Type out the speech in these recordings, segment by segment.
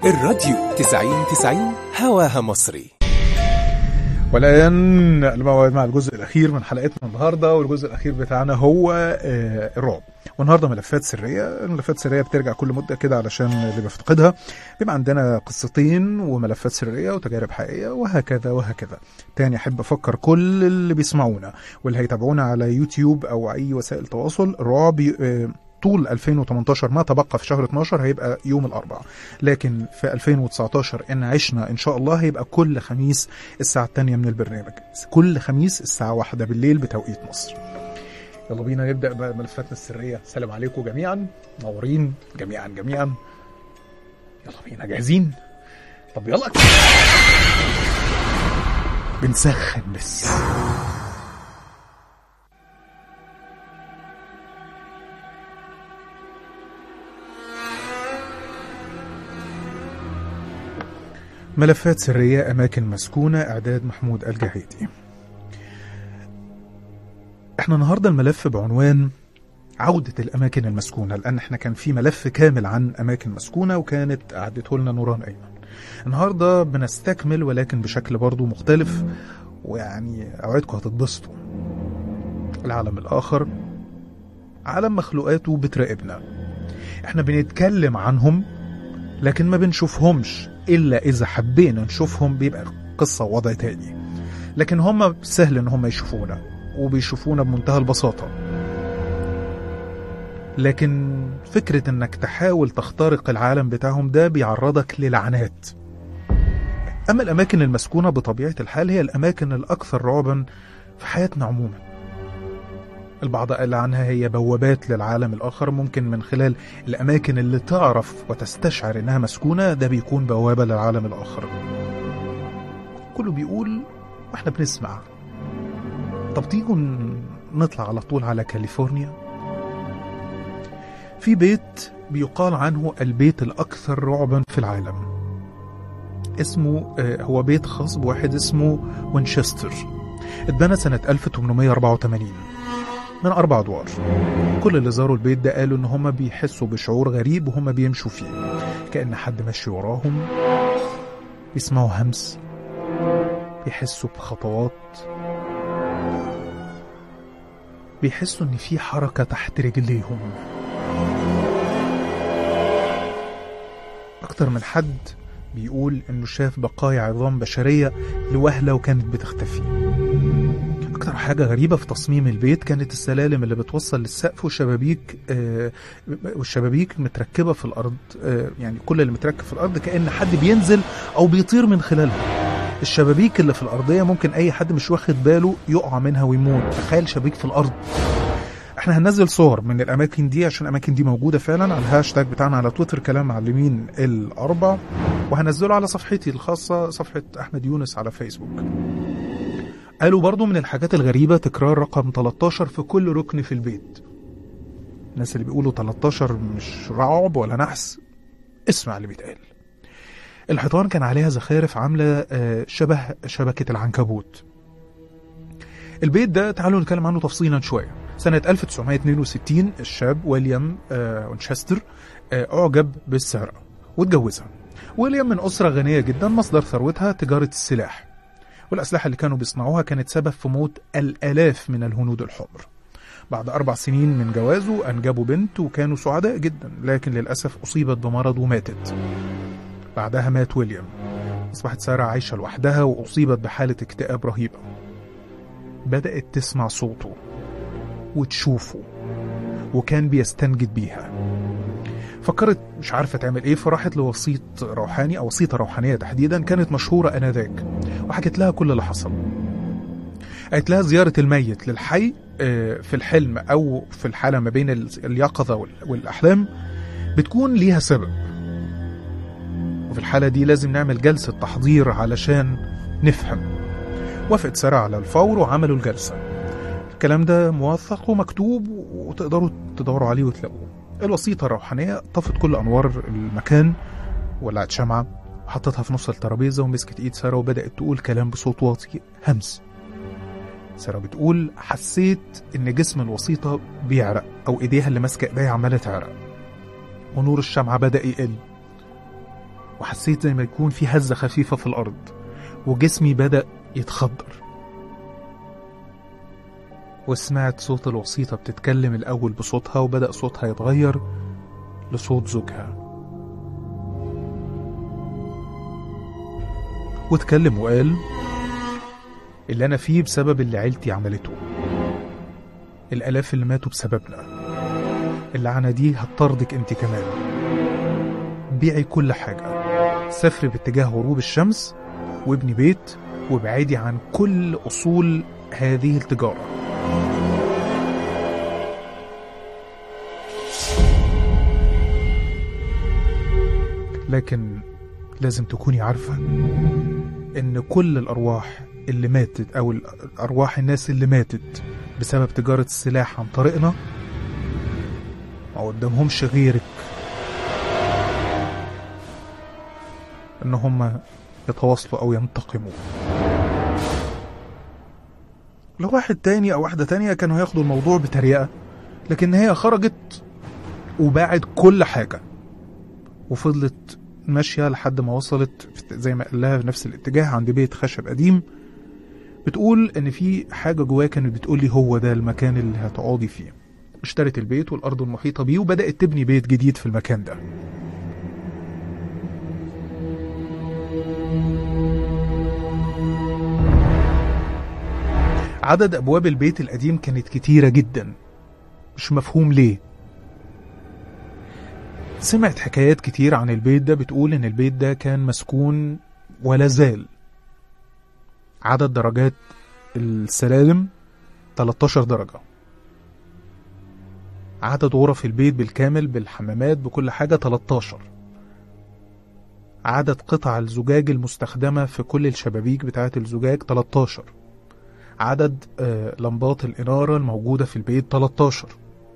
الراديو 90 90 هواها مصري والآن الموعد مع الجزء الأخير من حلقتنا النهاردة والجزء الأخير بتاعنا هو آه، الرعب والنهارده ملفات سرية الملفات السرية بترجع كل مدة كده علشان اللي بيفتقدها بيبقى عندنا قصتين وملفات سرية وتجارب حقيقية وهكذا وهكذا تاني أحب أفكر كل اللي بيسمعونا واللي هيتابعونا على يوتيوب أو أي وسائل تواصل رعب آه، طول 2018 ما تبقى في شهر 12 هيبقى يوم الأربعاء لكن في 2019 إن عشنا إن شاء الله هيبقى كل خميس الساعة الثانية من البرنامج كل خميس الساعة واحدة بالليل بتوقيت مصر يلا بينا نبدأ بقى ملفاتنا السرية سلام عليكم جميعا منورين جميعا جميعا يلا بينا جاهزين طب يلا بنسخن بس ملفات سرية أماكن مسكونة إعداد محمود الجهيدي احنا النهاردة الملف بعنوان عودة الأماكن المسكونة لأن احنا كان في ملف كامل عن أماكن مسكونة وكانت أعدته لنا نوران أيمن النهاردة بنستكمل ولكن بشكل برضو مختلف ويعني أوعدكم هتتبسطوا العالم الآخر عالم مخلوقاته بتراقبنا احنا بنتكلم عنهم لكن ما بنشوفهمش إلا إذا حبينا نشوفهم بيبقى قصة ووضع تاني لكن هم سهل إن هم يشوفونا وبيشوفونا بمنتهى البساطة لكن فكرة إنك تحاول تخترق العالم بتاعهم ده بيعرضك للعنات أما الأماكن المسكونة بطبيعة الحال هي الأماكن الأكثر رعبا في حياتنا عموما البعض قال عنها هي بوابات للعالم الآخر ممكن من خلال الأماكن اللي تعرف وتستشعر إنها مسكونة ده بيكون بوابة للعالم الآخر كله بيقول وإحنا بنسمع طب تيجوا نطلع على طول على كاليفورنيا في بيت بيقال عنه البيت الأكثر رعبا في العالم اسمه آه، هو بيت خاص بواحد اسمه وينشستر اتبنى سنة 1884 من أربع أدوار كل اللي زاروا البيت ده قالوا إن هما بيحسوا بشعور غريب وهما بيمشوا فيه كأن حد ماشي وراهم بيسمعوا همس بيحسوا بخطوات بيحسوا إن في حركة تحت رجليهم أكتر من حد بيقول إنه شاف بقايا عظام بشرية لوهلة وكانت بتختفي أكتر حاجة غريبة في تصميم البيت كانت السلالم اللي بتوصل للسقف والشبابيك آه والشبابيك متركبة في الأرض آه يعني كل اللي متركب في الأرض كأن حد بينزل أو بيطير من خلالها الشبابيك اللي في الأرضية ممكن أي حد مش واخد باله يقع منها ويموت تخيل شبابيك في الأرض احنا هننزل صور من الاماكن دي عشان الاماكن دي موجوده فعلا على الهاشتاج بتاعنا على تويتر كلام معلمين الاربع وهنزله على صفحتي الخاصه صفحه احمد يونس على فيسبوك قالوا برضو من الحاجات الغريبة تكرار رقم 13 في كل ركن في البيت الناس اللي بيقولوا 13 مش رعب ولا نحس اسمع اللي بيتقال الحيطان كان عليها زخارف عاملة آه، شبه شبكة العنكبوت البيت ده تعالوا نتكلم عنه تفصيلا شوية سنة 1962 الشاب ويليام آه، وينشستر آه، أعجب بالسارة واتجوزها ويليام من أسرة غنية جدا مصدر ثروتها تجارة السلاح والأسلحة اللي كانوا بيصنعوها كانت سبب في موت الآلاف من الهنود الحمر بعد أربع سنين من جوازه أنجبوا بنت وكانوا سعداء جدا لكن للأسف أصيبت بمرض وماتت بعدها مات ويليام أصبحت سارة عايشة لوحدها وأصيبت بحالة اكتئاب رهيبة بدأت تسمع صوته وتشوفه وكان بيستنجد بيها فكرت مش عارفة تعمل ايه فراحت لوسيط روحاني او وسيطة روحانية تحديدا كانت مشهورة انذاك وحكت لها كل اللي حصل قالت لها زيارة الميت للحي آه، في الحلم او في الحالة ما بين ال- اليقظة وال- والاحلام بتكون ليها سبب وفي الحالة دي لازم نعمل جلسة تحضير علشان نفهم وافقت سارة على الفور وعملوا الجلسة الكلام ده موثق ومكتوب وتقدروا تدوروا عليه وتلاقوه الوسيطة الروحانية طفت كل أنوار المكان ولعت شمعة حطتها في نص الترابيزة ومسكت إيد سارة وبدأت تقول كلام بصوت واطي همس سارة بتقول حسيت إن جسم الوسيطة بيعرق أو إيديها اللي ماسكة إيديها عمالة تعرق ونور الشمعة بدأ يقل وحسيت زي ما يكون في هزة خفيفة في الأرض وجسمي بدأ يتخدر وسمعت صوت الوسيطة بتتكلم الأول بصوتها وبدأ صوتها يتغير لصوت زوجها واتكلم وقال اللي أنا فيه بسبب اللي عيلتي عملته الآلاف اللي ماتوا بسببنا اللعنة دي هتطردك انت كمان بيعي كل حاجة سافري باتجاه غروب الشمس وابني بيت وابعدي عن كل أصول هذه التجارة لكن لازم تكوني عارفة إن كل الأرواح اللي ماتت أو الأرواح الناس اللي ماتت بسبب تجارة السلاح عن طريقنا ما قدامهمش غيرك إن هم يتواصلوا أو ينتقموا لو واحد تاني أو واحدة تانية كانوا هياخدوا الموضوع بتريقة لكن هي خرجت وباعت كل حاجة وفضلت ماشية لحد ما وصلت زي ما قال لها في نفس الاتجاه عند بيت خشب قديم بتقول ان في حاجة جواها كانت بتقول لي هو ده المكان اللي هتقعدي فيه اشترت البيت والارض المحيطة بيه وبدأت تبني بيت جديد في المكان ده عدد ابواب البيت القديم كانت كتيرة جدا مش مفهوم ليه سمعت حكايات كتير عن البيت ده بتقول ان البيت ده كان مسكون ولا زال عدد درجات السلالم 13 درجة عدد غرف البيت بالكامل بالحمامات بكل حاجة 13 عدد قطع الزجاج المستخدمة في كل الشبابيك بتاعة الزجاج 13 عدد آه، لمبات الإنارة الموجودة في البيت 13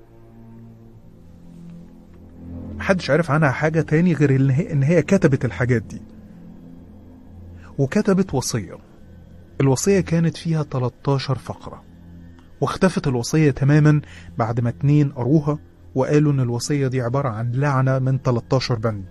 محدش عارف عنها حاجة تاني غير إن هي, إن هي كتبت الحاجات دي وكتبت وصية الوصية كانت فيها 13 فقرة واختفت الوصية تماما بعد ما اتنين قروها وقالوا إن الوصية دي عبارة عن لعنة من 13 بند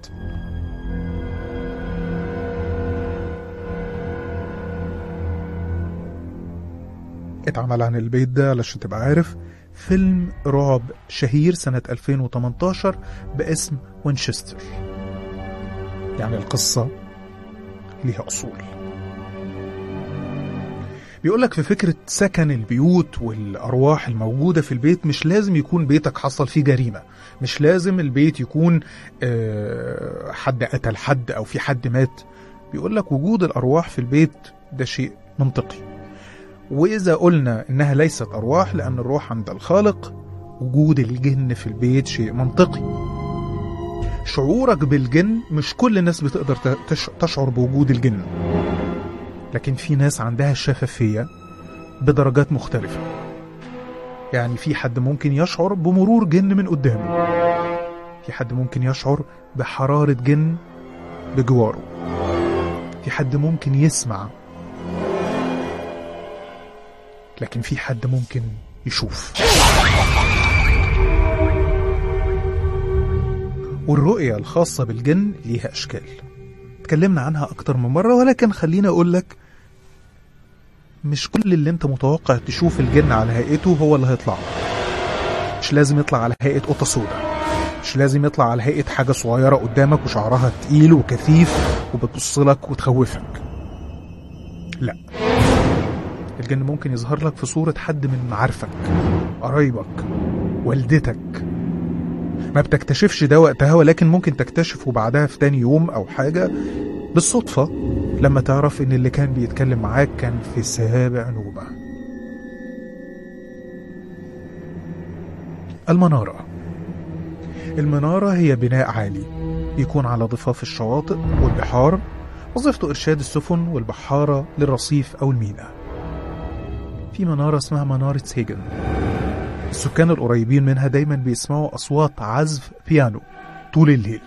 اتعمل عن البيت ده علشان تبقى عارف فيلم رعب شهير سنة 2018 باسم وينشستر يعني القصة ليها أصول بيقولك في فكرة سكن البيوت والأرواح الموجودة في البيت مش لازم يكون بيتك حصل فيه جريمة مش لازم البيت يكون آه، حد قتل حد أو في حد مات بيقولك وجود الأرواح في البيت ده شيء منطقي وإذا قلنا إنها ليست أرواح لأن الروح عند الخالق وجود الجن في البيت شيء منطقي شعورك بالجن مش كل الناس بتقدر ت- تش- تشعر بوجود الجن لكن في ناس عندها شفافية بدرجات مختلفة يعني في حد ممكن يشعر بمرور جن من قدامه في حد ممكن يشعر بحرارة جن بجواره في حد ممكن يسمع لكن في حد ممكن يشوف والرؤية الخاصة بالجن ليها أشكال اتكلمنا عنها أكتر من مرة ولكن خليني أقول لك مش كل اللي انت متوقع تشوف الجن على هيئته هو اللي هيطلع لك. مش لازم يطلع على هيئة قطة سوداء مش لازم يطلع على هيئة حاجة صغيرة قدامك وشعرها تقيل وكثيف وبتبص لك وتخوفك لا الجن ممكن يظهر لك في صورة حد من معارفك قرايبك والدتك ما بتكتشفش ده وقتها ولكن ممكن تكتشفه بعدها في تاني يوم أو حاجة بالصدفة لما تعرف إن اللي كان بيتكلم معاك كان في سابع نوبة المنارة المنارة هي بناء عالي يكون على ضفاف الشواطئ والبحار وظيفته إرشاد السفن والبحارة للرصيف أو الميناء في منارة اسمها منارة سيجن السكان القريبين منها دايما بيسمعوا أصوات عزف بيانو طول الليل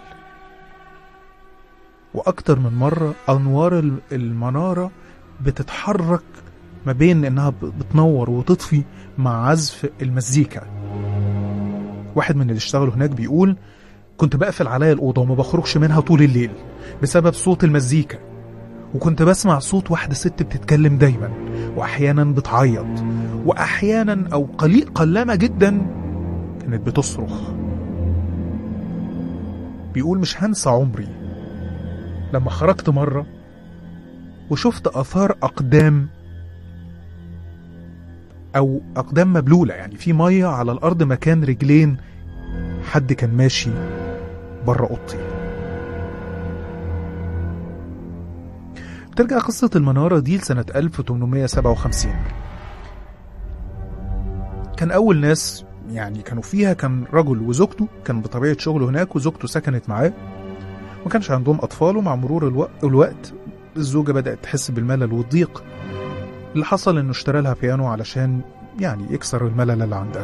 وأكتر من مرة أنوار ال- المنارة بتتحرك ما بين إنها ب- بتنور وتطفي مع عزف المزيكا واحد من اللي اشتغلوا هناك بيقول كنت بقفل عليا الأوضة وما بخرجش منها طول الليل بسبب صوت المزيكا وكنت بسمع صوت واحدة ست بتتكلم دايما وأحيانا بتعيط وأحيانا أو قليل قلما جدا كانت بتصرخ بيقول مش هنسى عمري لما خرجت مرة وشفت آثار أقدام أو أقدام مبلولة يعني في مية على الأرض مكان رجلين حد كان ماشي بره أوضتي بترجع قصة المنارة دي لسنة 1857 كان أول ناس يعني كانوا فيها كان رجل وزوجته كان بطبيعة شغله هناك وزوجته سكنت معاه ما كانش عندهم أطفال ومع مرور الوقت, الوقت الزوجة بدأت تحس بالملل والضيق اللي حصل إنه اشترى لها بيانو علشان يعني يكسر الملل اللي عندها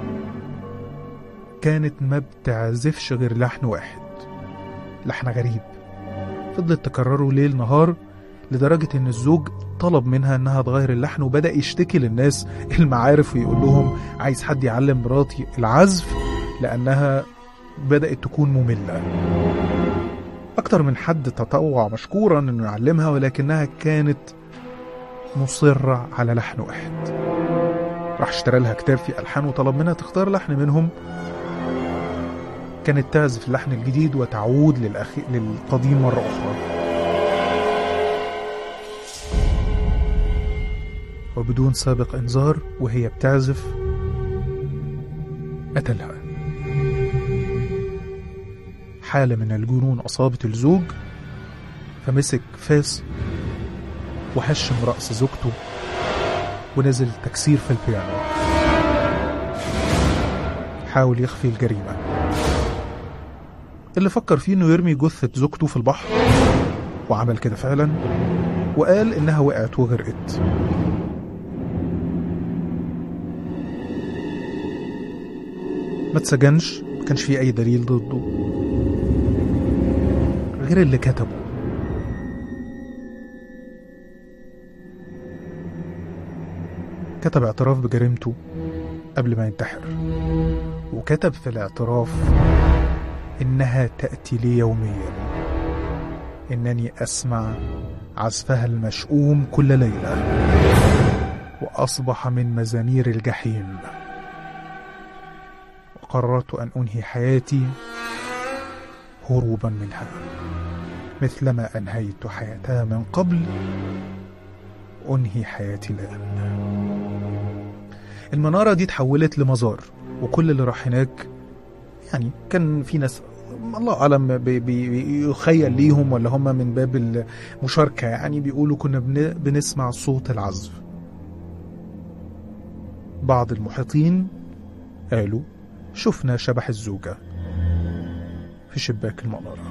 كانت ما بتعزفش غير لحن واحد لحن غريب فضلت تكرره ليل نهار لدرجة إن الزوج طلب منها إنها تغير اللحن وبدأ يشتكي للناس المعارف ويقول لهم عايز حد يعلم مراتي العزف لأنها بدأت تكون مملة أكتر من حد تطوع مشكورا إنه يعلمها ولكنها كانت مصرة على لحن واحد راح اشترى لها كتاب فيه ألحان وطلب منها تختار لحن منهم كانت تعزف اللحن الجديد وتعود للأخي... للقديم مرة أخرى وبدون سابق إنذار وهي بتعزف قتلها حالة من الجنون أصابت الزوج فمسك فاس وهشم رأس زوجته ونزل تكسير في البيانو حاول يخفي الجريمة اللي فكر فيه انه يرمي جثة زوجته في البحر وعمل كده فعلا وقال انها وقعت وغرقت ما اتسجنش ما كانش فيه اي دليل ضده غير اللي كتبه كتب اعتراف بجريمته قبل ما ينتحر وكتب في الاعتراف إنها تأتي لي يوميا إنني أسمع عزفها المشؤوم كل ليلة وأصبح من مزامير الجحيم وقررت أن أنهي حياتي هروبا منها مثلما أنهيت حياتها من قبل أنهي حياتي الآن المنارة دي تحولت لمزار وكل اللي راح هناك يعني كان في ناس الله أعلم بي- بي- بيخيل ليهم ولا هم من باب المشاركة يعني بيقولوا كنا بن- بنسمع صوت العزف بعض المحيطين قالوا شفنا شبح الزوجة في شباك المنارة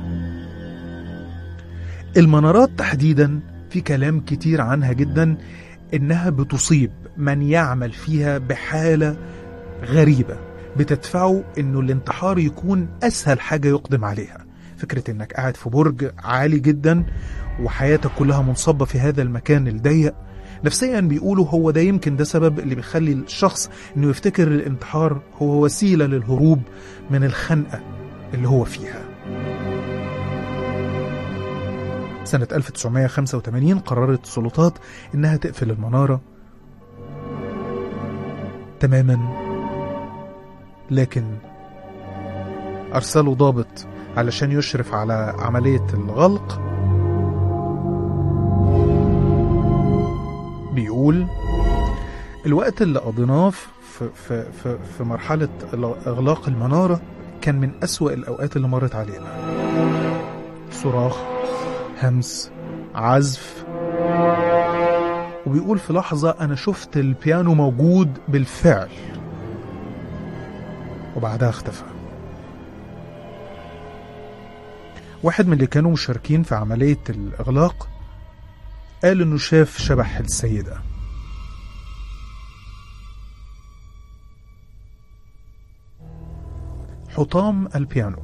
المنارات تحديدا في كلام كتير عنها جدا إنها بتصيب من يعمل فيها بحالة غريبة بتدفعه إنه الانتحار يكون أسهل حاجة يقدم عليها فكرة إنك قاعد في برج عالي جدا وحياتك كلها منصبة في هذا المكان الضيق نفسيا بيقولوا هو ده يمكن ده سبب اللي بيخلي الشخص انه يفتكر الانتحار هو وسيلة للهروب من الخنقة اللي هو فيها سنة 1985 قررت السلطات إنها تقفل المنارة تماما لكن أرسلوا ضابط علشان يشرف على عملية الغلق بيقول الوقت اللي قضيناه في, في, في, في مرحلة إغلاق المنارة كان من أسوأ الأوقات اللي مرت علينا صراخ همس عزف وبيقول في لحظة أنا شفت البيانو موجود بالفعل وبعدها اختفى واحد من اللي كانوا مشاركين في عملية الإغلاق قال إنه شاف شبح السيدة حطام البيانو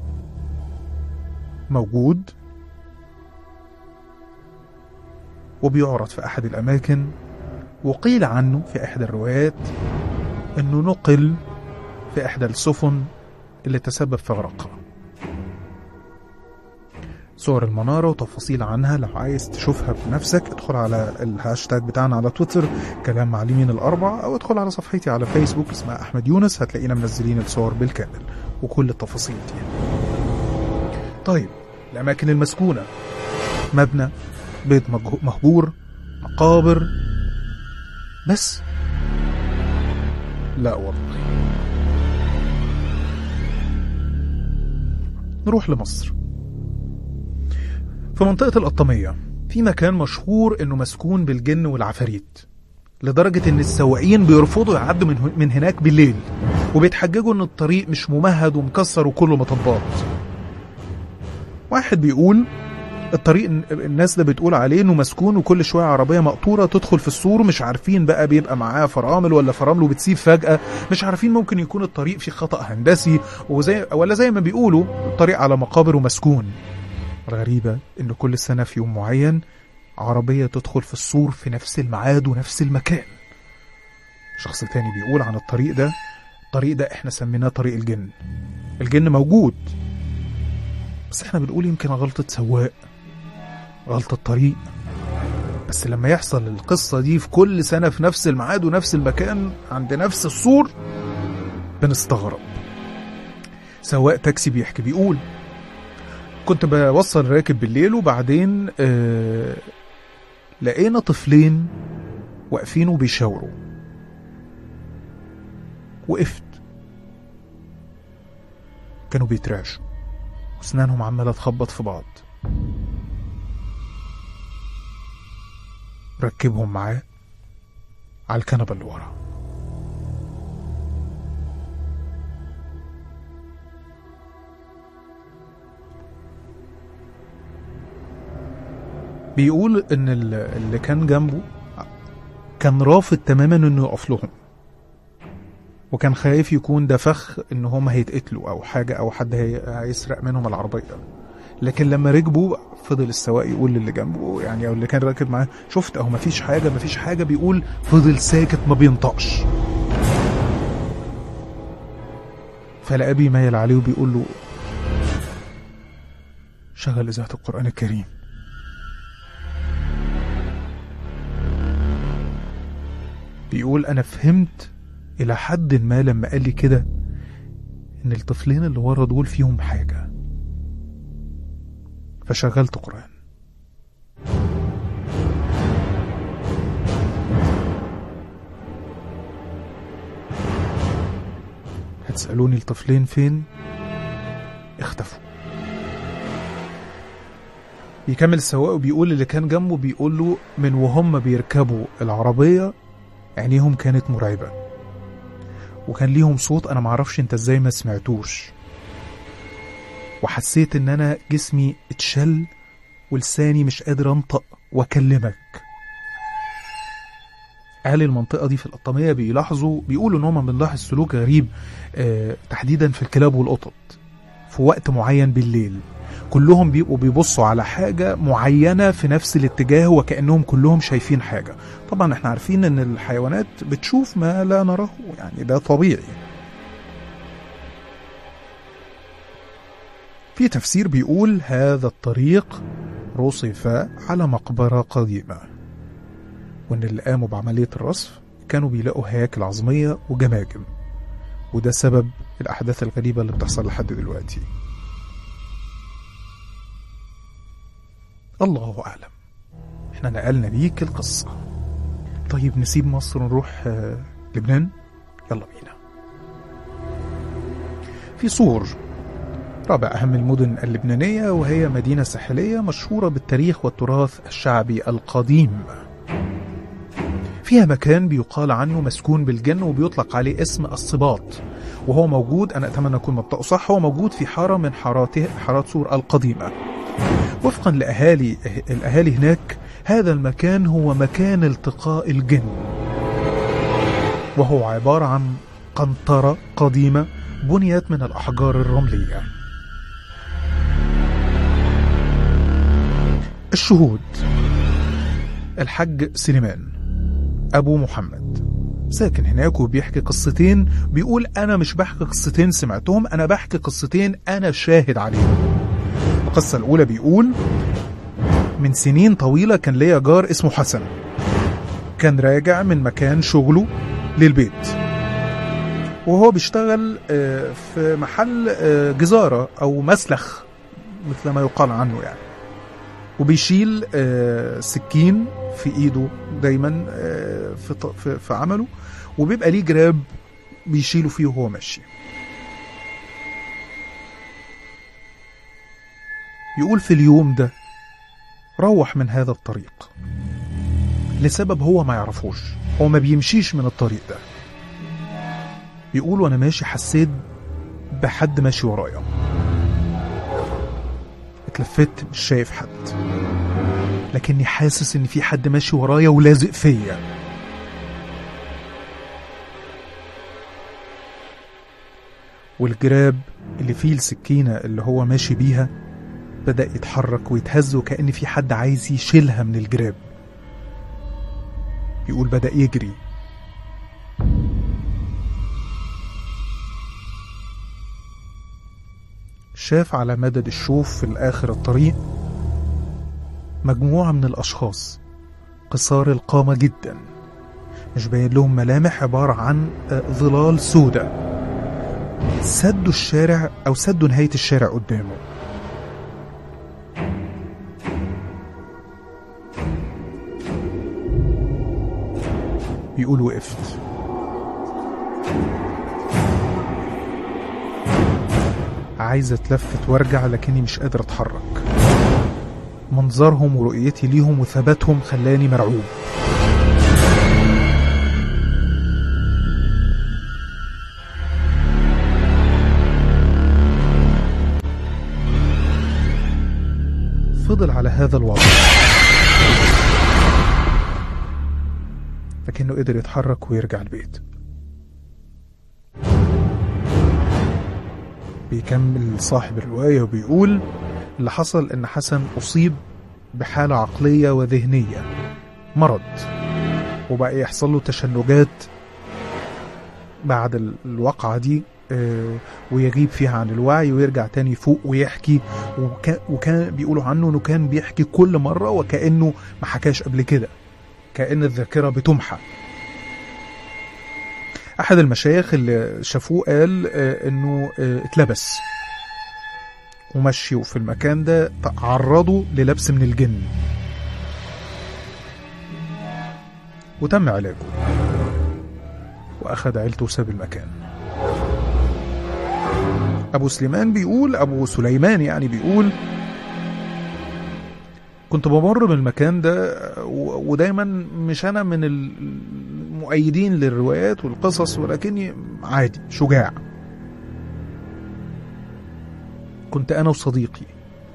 موجود وبيعرض في أحد الأماكن وقيل عنه في إحدى الروايات إنه نقل في إحدى السفن اللي تسبب في غرقها صور المنارة وتفاصيل عنها لو عايز تشوفها بنفسك ادخل على الهاشتاج بتاعنا على تويتر كلام معلمين الأربع أو ادخل على صفحتي على فيسبوك اسمها أحمد يونس هتلاقينا منزلين الصور بالكامل وكل التفاصيل دي طيب الأماكن المسكونة مبنى بيت مجه- مهجور مقابر بس لا والله نروح لمصر في منطقة القطامية في مكان مشهور انه مسكون بالجن والعفاريت لدرجة ان السواقين بيرفضوا يعدوا من, من هناك بالليل وبيتحججوا ان الطريق مش ممهد ومكسر وكله مطبات واحد بيقول الطريق الناس ده بتقول عليه انه مسكون وكل شويه عربيه مقطوره تدخل في السور مش عارفين بقى بيبقى معاه فرامل ولا فرامل وبتسيب فجاه مش عارفين ممكن يكون الطريق فيه خطا هندسي وزي ولا زي ما بيقولوا الطريق على مقابر ومسكون الغريبه ان كل سنه في يوم معين عربيه تدخل في السور في نفس الميعاد ونفس المكان شخص تاني بيقول عن الطريق ده الطريق ده احنا سميناه طريق الجن الجن موجود بس احنا بنقول يمكن غلطة سواق غلطة طريق بس لما يحصل القصة دي في كل سنة في نفس الميعاد ونفس المكان عند نفس السور بنستغرب سواق تاكسي بيحكي بيقول كنت بوصل راكب بالليل وبعدين آه لقينا طفلين واقفين وبيشاوروا وقفت كانوا بيترعشوا واسنانهم عمالة تخبط في بعض ركبهم معاه على الكنبة اللي ورا بيقول ان ال- اللي كان جنبه كان رافض تماما انه يقف لهم وكان خايف يكون ده فخ ان هم هيتقتلوا او حاجه او حد هي- هيسرق منهم العربيه لكن لما ركبوا فضل السواق يقول للي جنبه يعني او اللي كان راكب معاه شفت اهو مفيش حاجه مفيش حاجه بيقول فضل ساكت ما بينطقش فلقاه بيميل عليه وبيقول له شغل اذاعه القران الكريم بيقول انا فهمت الى حد ما لما قال لي كده ان الطفلين اللي ورا دول فيهم حاجه فشغلت قرآن هتسألوني الطفلين فين اختفوا بيكمل السواق وبيقول اللي كان جنبه بيقول له من وهم بيركبوا العربية عينيهم كانت مرعبة وكان ليهم صوت انا معرفش انت ازاي ما سمعتوش وحسيت ان انا جسمي اتشل ولساني مش قادر انطق واكلمك اهل المنطقه دي في القطاميه بيلاحظوا بيقولوا ان هم بنلاحظ سلوك غريب آه تحديدا في الكلاب والقطط في وقت معين بالليل كلهم بيبقوا بيبصوا على حاجة معينة في نفس الاتجاه وكأنهم كلهم شايفين حاجة طبعا احنا عارفين ان الحيوانات بتشوف ما لا نراه يعني ده طبيعي في تفسير بيقول هذا الطريق رصف على مقبرة قديمة وإن اللي قاموا بعملية الرصف كانوا بيلاقوا هياكل عظمية وجماجم وده سبب الأحداث الغريبة اللي بتحصل لحد دلوقتي الله أعلم احنا نقلنا بيك القصة طيب نسيب مصر ونروح آه، لبنان يلا بينا في صور رابع أهم المدن اللبنانية وهي مدينة ساحلية مشهورة بالتاريخ والتراث الشعبي القديم فيها مكان بيقال عنه مسكون بالجن وبيطلق عليه اسم الصباط وهو موجود أنا أتمنى أكون منطقه صح هو موجود في حارة من حاراته حارات سور القديمة وفقا لأهالي الأهالي هناك هذا المكان هو مكان التقاء الجن وهو عبارة عن قنطرة قديمة بنيت من الأحجار الرملية الشهود الحج سليمان أبو محمد ساكن هناك وبيحكي قصتين بيقول أنا مش بحكي قصتين سمعتهم أنا بحكي قصتين أنا شاهد عليهم القصة الأولى بيقول من سنين طويلة كان ليا جار اسمه حسن كان راجع من مكان شغله للبيت وهو بيشتغل آه، في محل آه، جزارة أو مسلخ مثل ما يقال عنه يعني وبيشيل آه، سكين في ايده دايما آه، في ط- في- في عمله وبيبقى ليه جراب بيشيله فيه وهو ماشي يقول في اليوم ده روح من هذا الطريق لسبب هو ما يعرفوش هو ما بيمشيش من الطريق ده يقول وانا ماشي حسيت بحد ماشي ورايا اتلفت مش شايف حد لكني حاسس ان في حد ماشي ورايا ولازق فيا والجراب اللي فيه السكينة اللي هو ماشي بيها بدأ يتحرك ويتهز وكأن في حد عايز يشيلها من الجراب يقول بدأ يجري شاف على مدد الشوف في الآخر الطريق مجموعة من الأشخاص قصار القامة جدا مش باين لهم ملامح عبارة عن آه، ظلال سوداء سدوا الشارع أو سدوا نهاية الشارع قدامه بيقول وقفت عايز اتلفت وارجع لكني مش قادر اتحرك منظرهم ورؤيتي ليهم وثباتهم خلاني مرعوب فضل على هذا الوضع لكنه قدر يتحرك ويرجع البيت بيكمل صاحب الرواية وبيقول اللي حصل إن حسن أصيب بحالة عقلية وذهنية مرض وبقى يحصل له تشنجات بعد ال- الواقعة دي آه، ويغيب فيها عن الوعي ويرجع تاني يفوق ويحكي وكان, وكان بيقولوا عنه انه كان بيحكي كل مرة وكأنه ما حكاش قبل كده كأن الذاكرة بتمحى أحد المشايخ اللي شافوه قال آه، إنه آه، اتلبس ومشي في المكان ده تعرضوا للبس من الجن وتم علاجه وأخذ عيلته وساب المكان أبو سليمان بيقول أبو سليمان يعني بيقول كنت بمر من المكان ده و- ودايما مش أنا من المؤيدين للروايات والقصص ولكني عادي شجاع كنت أنا وصديقي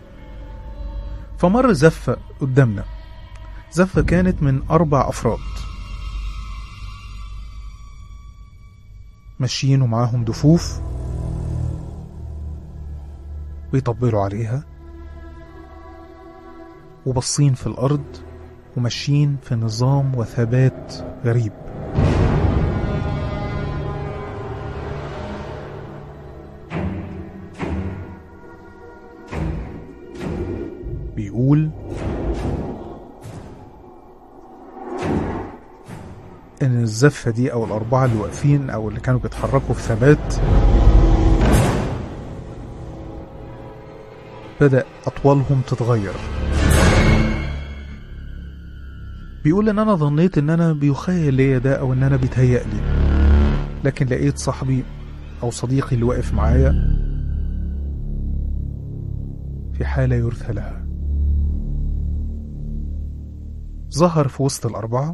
فمر زفة قدامنا زفة كانت من أربع أفراد ماشيين ومعاهم دفوف بيطبلوا عليها وبصين في الأرض وماشيين في نظام وثبات غريب بيقول ان الزفة دي او الاربعة اللي واقفين او اللي كانوا بيتحركوا في ثبات بدأ اطوالهم تتغير بيقول ان انا ظنيت ان انا بيخيل ليا ده او ان انا بيتهيأ لي لكن لقيت صاحبي او صديقي اللي واقف معايا في حالة يرثى لها ظهر في وسط الأربعة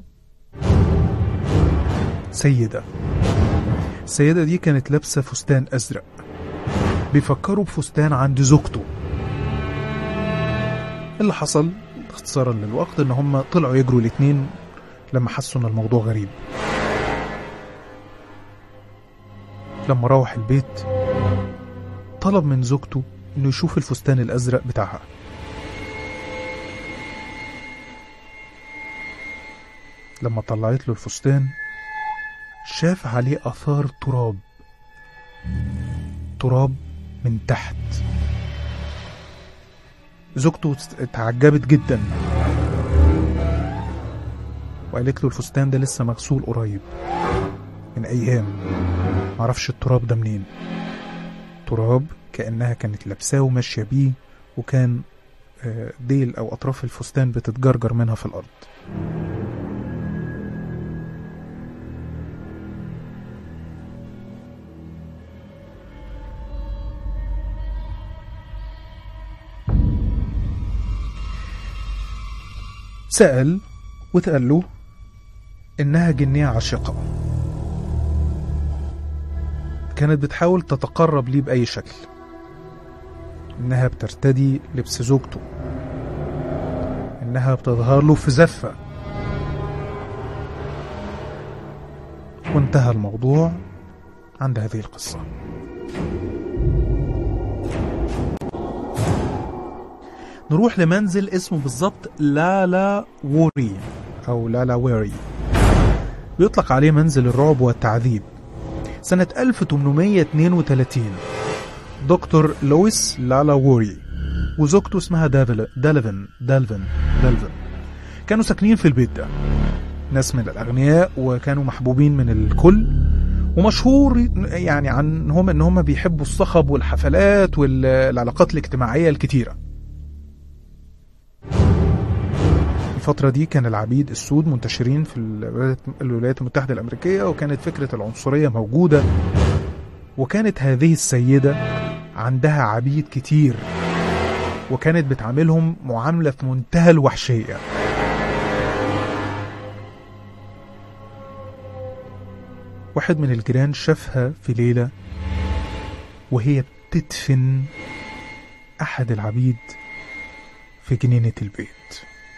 سيدة السيدة دي كانت لابسة فستان أزرق بيفكروا بفستان عند زوجته اللي حصل اختصارا للوقت ان هم طلعوا يجروا الاتنين لما حسوا ان الموضوع غريب لما روح البيت طلب من زوجته انه يشوف الفستان الازرق بتاعها لما طلعت له الفستان شاف عليه اثار تراب تراب من تحت زوجته اتعجبت جدا وقالت له الفستان ده لسه مغسول قريب من أيام معرفش التراب ده منين تراب كأنها كانت لابساه وماشية بيه وكان آه، ديل أو أطراف الفستان بتتجرجر منها في الأرض سأل واتقال له إنها جنية عاشقة كانت بتحاول تتقرب ليه بأي شكل إنها بترتدي لبس زوجته إنها بتظهر له في زفة وانتهى الموضوع عند هذه القصة نروح لمنزل اسمه بالظبط لالا ووري أو لالا ويري بيطلق عليه منزل الرعب والتعذيب سنة 1832 دكتور لويس لالا ووري وزوجته اسمها دافل دالفن دالفن دالفن كانوا ساكنين في البيت ده ناس من الأغنياء وكانوا محبوبين من الكل ومشهور يعني عنهم ان هم بيحبوا الصخب والحفلات والعلاقات الاجتماعية الكتيرة الفترة دي كان العبيد السود منتشرين في الولايات- الولايات المتحدة الأمريكية وكانت فكرة العنصرية موجودة وكانت هذه السيدة عندها عبيد كتير وكانت بتعاملهم معاملة في منتهى الوحشية واحد من الجيران شافها في ليلة وهي بتدفن أحد العبيد في جنينة البيت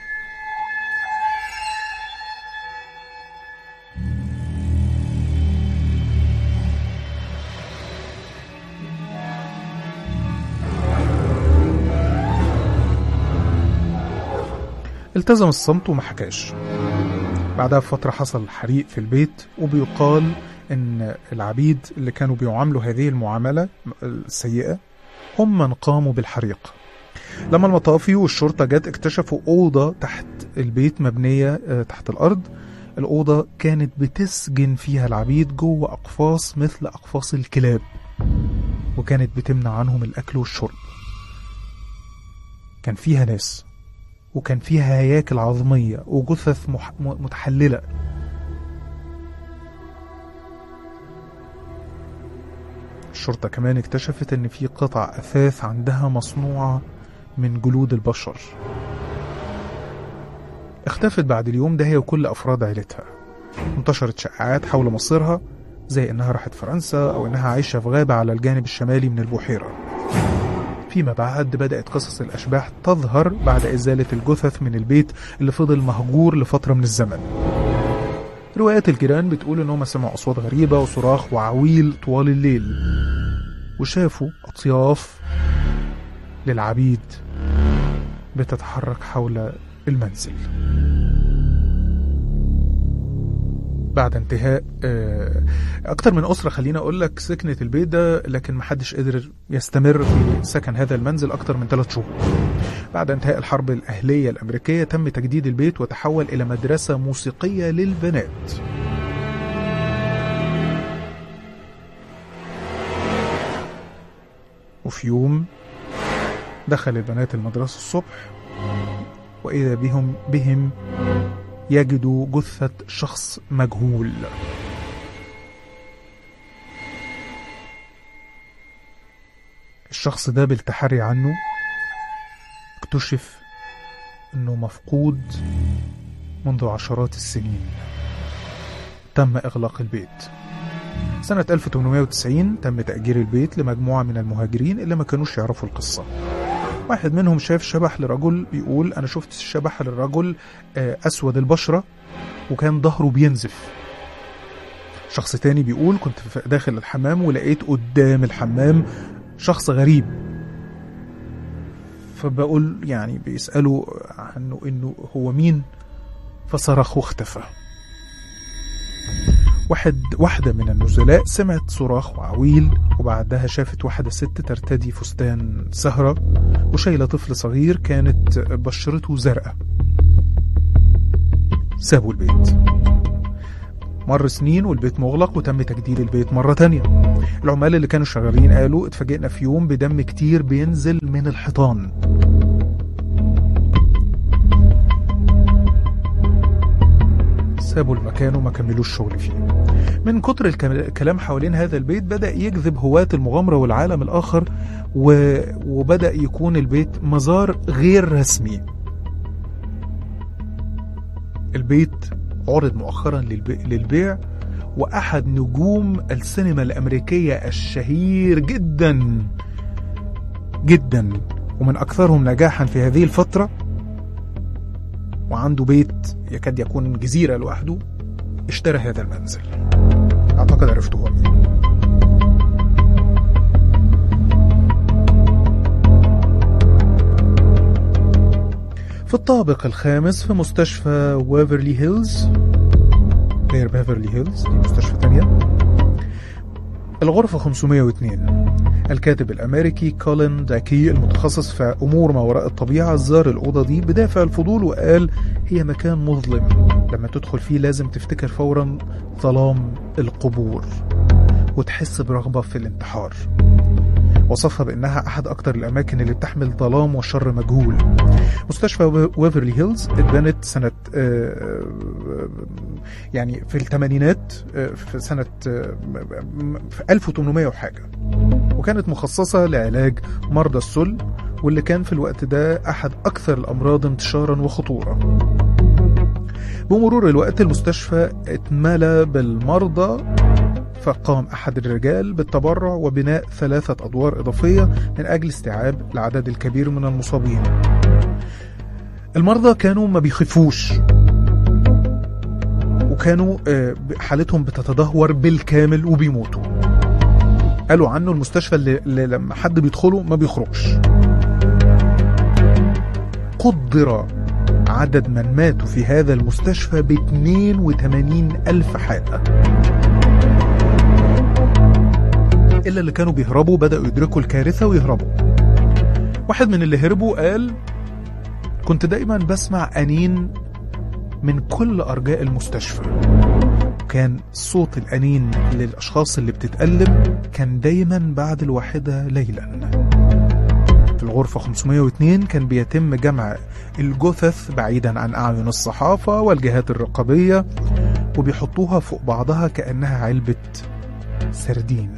التزم الصمت وما حكاش بعدها بفترة حصل حريق في البيت وبيقال إن العبيد اللي كانوا بيعاملوا هذه المعاملة السيئة هم من قاموا بالحريق لما المطافي والشرطة جت اكتشفوا أوضة تحت البيت مبنية آه، تحت الأرض الأوضة كانت بتسجن فيها العبيد جوه أقفاص مثل أقفاص الكلاب وكانت بتمنع عنهم الأكل والشرب كان فيها ناس وكان فيها هياكل عظمية وجثث مح... م- متحللة الشرطة كمان اكتشفت ان في قطع اثاث عندها مصنوعة من جلود البشر اختفت بعد اليوم ده هي وكل افراد عيلتها انتشرت شائعات حول مصيرها زي انها راحت فرنسا او انها عايشة في غابة على الجانب الشمالي من البحيرة فيما بعد بدأت قصص الأشباح تظهر بعد إزالة الجثث من البيت اللي فضل مهجور لفترة من الزمن روايات الجيران بتقول إنهم سمعوا أصوات غريبة وصراخ وعويل طوال الليل وشافوا أطياف للعبيد بتتحرك حول المنزل بعد انتهاء آه، اكتر من اسره خليني اقول لك سكنت البيت ده لكن محدش قدر يستمر في سكن هذا المنزل اكتر من ثلاث شهور بعد انتهاء الحرب الاهليه الامريكيه تم تجديد البيت وتحول الى مدرسه موسيقيه للبنات وفي يوم دخل البنات المدرسه الصبح واذا بهم بهم يجدوا جثة شخص مجهول الشخص ده بالتحري عنه اكتشف انه مفقود منذ عشرات السنين تم اغلاق البيت سنة 1890 تم تأجير البيت لمجموعة من المهاجرين اللي ما كانوش يعرفوا القصة واحد منهم شاف شبح لرجل بيقول أنا شفت شبح للرجل آه، أسود البشرة وكان ظهره بينزف شخص تاني بيقول كنت في- داخل الحمام ولقيت قدام الحمام شخص غريب فبقول يعني بيسألوا عنه إنه هو مين فصرخ واختفى واحد واحدة من النزلاء سمعت صراخ وعويل وبعدها شافت واحدة ست ترتدي فستان سهرة وشايلة طفل صغير كانت بشرته زرقاء سابوا البيت مر سنين والبيت مغلق وتم تجديد البيت مرة تانية العمال اللي كانوا شغالين قالوا اتفاجئنا في يوم بدم كتير بينزل من الحيطان سابوا المكان وما كملوش شغل فيه من كتر الكم- الكلام حوالين هذا البيت بدأ يجذب هواة المغامرة والعالم الآخر و... وبدأ يكون البيت مزار غير رسمي البيت عرض مؤخرا للبي... للبيع وأحد نجوم السينما الأمريكية الشهير جدا جدا ومن أكثرهم نجاحا في هذه الفترة وعنده بيت يكاد يكون جزيرة لوحده اشترى هذا المنزل أعتقد عرفته هو مين في الطابق الخامس في مستشفى ويفرلي هيلز غير بيفرلي هيلز دي مستشفى تانية الغرفة 502 الكاتب الأمريكي كولين داكي المتخصص في أمور ما وراء الطبيعة زار الأوضة دي بدافع الفضول وقال هي مكان مظلم لما تدخل فيه لازم تفتكر فورا ظلام القبور وتحس برغبة في الانتحار وصفها بأنها أحد أكثر الأماكن اللي بتحمل ظلام وشر مجهول مستشفى ويفرلي هيلز اتبنت سنة آه، يعني في الثمانينات آه، في سنة آه، في 1800 وحاجة وكانت مخصصة لعلاج مرضى السل واللي كان في الوقت ده أحد أكثر الأمراض انتشارا وخطورة بمرور الوقت المستشفى اتملى بالمرضى فقام أحد الرجال بالتبرع وبناء ثلاثة أدوار إضافية من أجل استيعاب العدد الكبير من المصابين المرضى كانوا ما بيخفوش وكانوا آه، حالتهم بتتدهور بالكامل وبيموتوا قالوا عنه المستشفى اللي, اللي لما حد بيدخله ما بيخرجش قدر عدد من ماتوا في هذا المستشفى ب 82 ألف حالة إلا اللي كانوا بيهربوا بدأوا يدركوا الكارثة ويهربوا واحد من اللي هربوا قال كنت دايما بسمع أنين من كل أرجاء المستشفى كان صوت الأنين للأشخاص اللي بتتألم كان دايما بعد الواحدة ليلا في الغرفة 502 كان بيتم جمع الجثث بعيدا عن أعين الصحافة والجهات الرقابية وبيحطوها فوق بعضها كأنها علبة سردين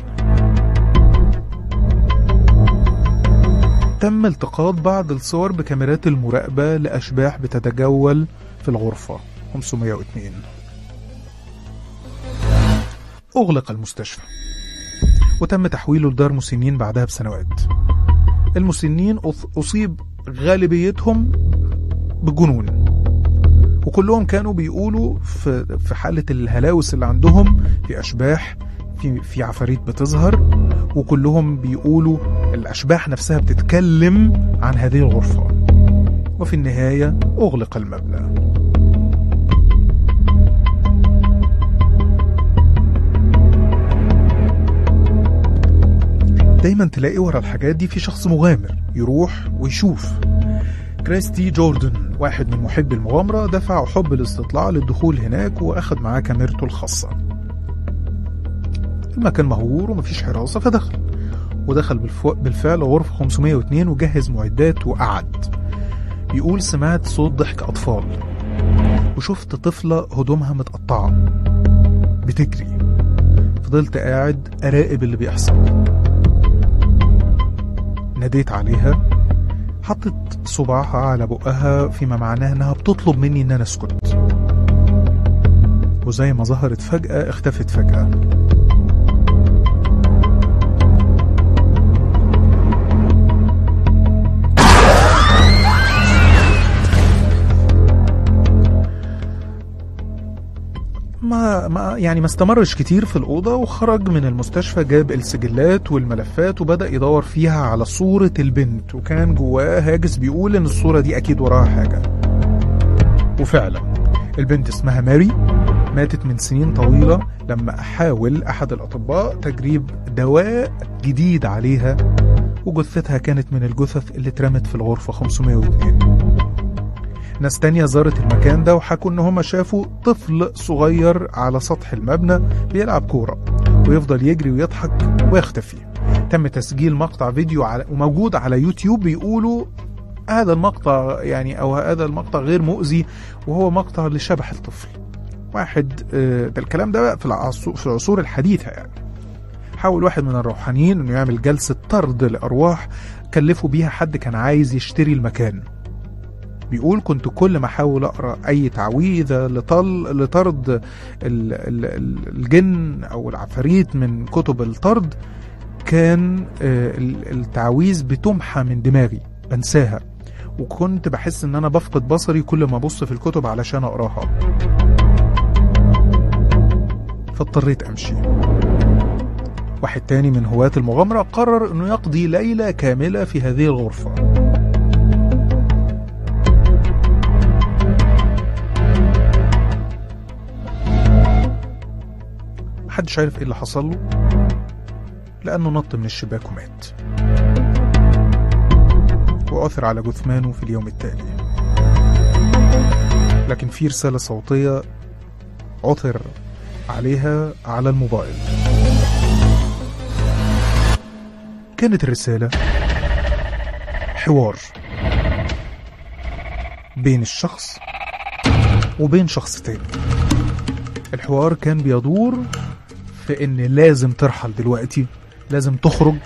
تم التقاط بعض الصور بكاميرات المراقبة لأشباح بتتجول في الغرفة 502 أغلق المستشفى وتم تحويله لدار مسنين بعدها بسنوات المسنين أص- أصيب غالبيتهم بالجنون وكلهم كانوا بيقولوا في في حالة الهلاوس اللي عندهم في أشباح في في عفاريت بتظهر وكلهم بيقولوا الأشباح نفسها بتتكلم عن هذه الغرفة وفي النهاية أغلق المبنى دايما تلاقي ورا الحاجات دي في شخص مغامر يروح ويشوف كريستي جوردن واحد من محبي المغامرة دفع حب الاستطلاع للدخول هناك وأخد معاه كاميرته الخاصة المكان مهجور ومفيش حراسة فدخل ودخل بالفو... بالفعل غرفة 502 وجهز معدات وقعد بيقول سمعت صوت ضحك أطفال وشفت طفلة هدومها متقطعة بتجري فضلت قاعد أراقب اللي بيحصل ناديت عليها حطت صباعها على بقها فيما معناه انها بتطلب مني ان انا اسكت وزي ما ظهرت فجأة اختفت فجأة ما ما يعني ما استمرش كتير في الأوضة وخرج من المستشفى جاب السجلات والملفات وبدأ يدور فيها على صورة البنت وكان جواه هاجس بيقول إن الصورة دي أكيد وراها حاجة وفعلا البنت اسمها ماري ماتت من سنين طويلة لما حاول أحد الأطباء تجريب دواء جديد عليها وجثتها كانت من الجثث اللي اترمت في الغرفة 502 ناس تانية زارت المكان ده وحكوا إن هما شافوا طفل صغير على سطح المبنى بيلعب كورة ويفضل يجري ويضحك ويختفي تم تسجيل مقطع فيديو على وموجود على يوتيوب بيقولوا هذا المقطع يعني أو هذا المقطع غير مؤذي وهو مقطع لشبح الطفل واحد آه، ده الكلام ده بقى في العصور, في العصور الحديثة يعني حاول واحد من الروحانيين انه يعمل جلسة طرد لأرواح كلفوا بيها حد كان عايز يشتري المكان بيقول كنت كل ما احاول اقرا اي تعويذه لطل لطرد ال- ال- ال- الجن او العفاريت من كتب الطرد كان آه، ال- التعويذ بتمحى من دماغي بنساها وكنت بحس ان انا بفقد بصري كل ما ابص في الكتب علشان اقراها فاضطريت امشي واحد تاني من هواة المغامرة قرر انه يقضي ليلة كاملة في هذه الغرفة محدش عارف ايه اللي حصل له لأنه نط من الشباك ومات وعثر على جثمانه في اليوم التالي لكن في رسالة صوتية عثر عليها على الموبايل كانت الرسالة حوار بين الشخص وبين شخص تاني الحوار كان بيدور في ان لازم ترحل دلوقتي لازم تخرج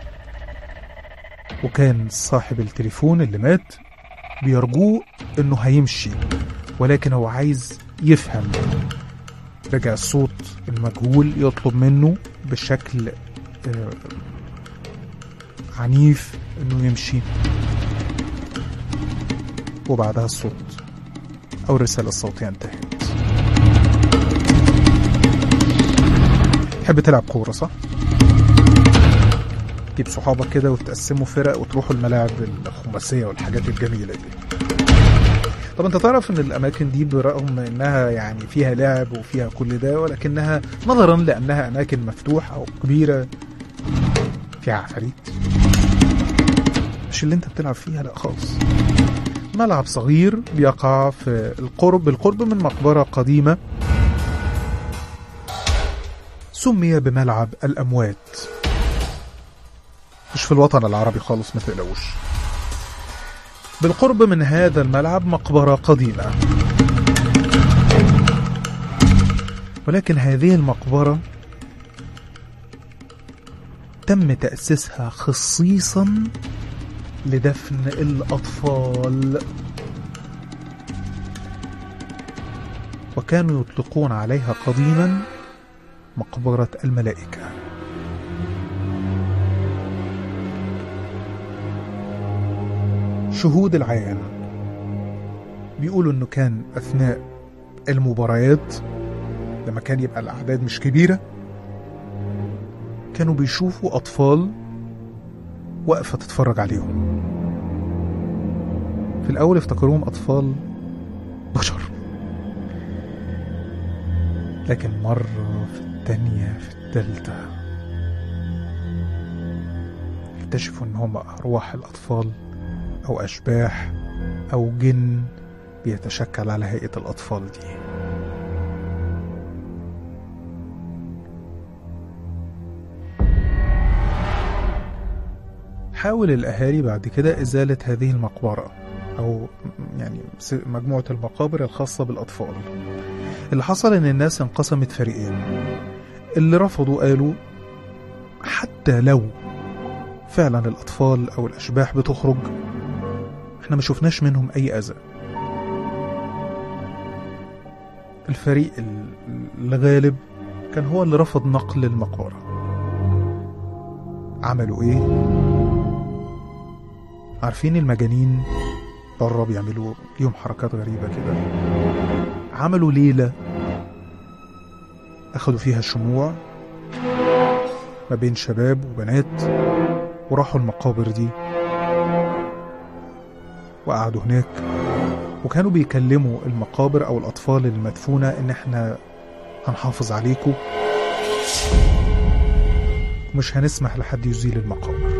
وكان صاحب التليفون اللي مات بيرجوه انه هيمشي ولكن هو عايز يفهم رجع الصوت المجهول يطلب منه بشكل آه، عنيف انه يمشي وبعدها الصوت او الرسالة الصوتية انتهت تحب تلعب كورة صح؟ تجيب صحابك كده وتقسموا فرق وتروحوا الملاعب الخماسية والحاجات الجميلة دي طب انت تعرف ان الاماكن دي برغم انها يعني فيها لعب وفيها كل ده ولكنها نظرا لانها اماكن مفتوحة او كبيرة فيها عفاريت مش اللي انت بتلعب فيها لا خالص ملعب صغير بيقع في القرب بالقرب من مقبرة قديمة سمي بملعب الأموات مش في الوطن العربي خالص ما تقلقوش بالقرب من هذا الملعب مقبرة قديمة ولكن هذه المقبرة تم تأسيسها خصيصا لدفن الأطفال وكانوا يطلقون عليها قديما مقبرة الملائكة شهود العيان بيقولوا انه كان اثناء المباريات لما كان يبقى الاعداد مش كبيره كانوا بيشوفوا اطفال واقفه تتفرج عليهم في الاول افتكروهم اطفال بشر لكن مرة في التانية في التالتة اكتشفوا ان هم ارواح الاطفال او اشباح او جن بيتشكل على هيئة الاطفال دي حاول الاهالي بعد كده ازالة هذه المقبرة او يعني مجموعة المقابر الخاصة بالاطفال اللي حصل ان الناس انقسمت فريقين اللي رفضوا قالوا حتى لو فعلا الاطفال او الاشباح بتخرج احنا ما شفناش منهم اي اذى الفريق الغالب كان هو اللي رفض نقل المقبرة عملوا ايه عارفين المجانين بره بيعملوا ليهم حركات غريبة كده عملوا ليلة أخدوا فيها شموع ما بين شباب وبنات وراحوا المقابر دي وقعدوا هناك وكانوا بيكلموا المقابر أو الأطفال المدفونة إن إحنا هنحافظ عليكم ومش هنسمح لحد يزيل المقابر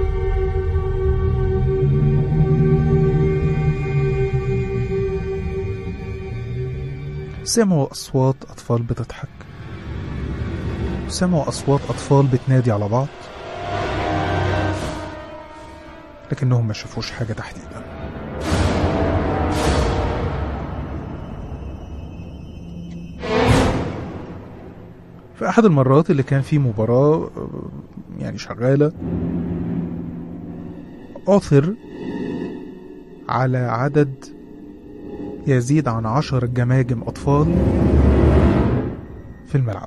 سمعوا أصوات أطفال بتضحك سمعوا أصوات أطفال بتنادي على بعض لكنهم ما شافوش حاجة تحديدا في أحد المرات اللي كان في مباراة آه، يعني شغالة عثر على عدد يزيد عن عشر جماجم أطفال في الملعب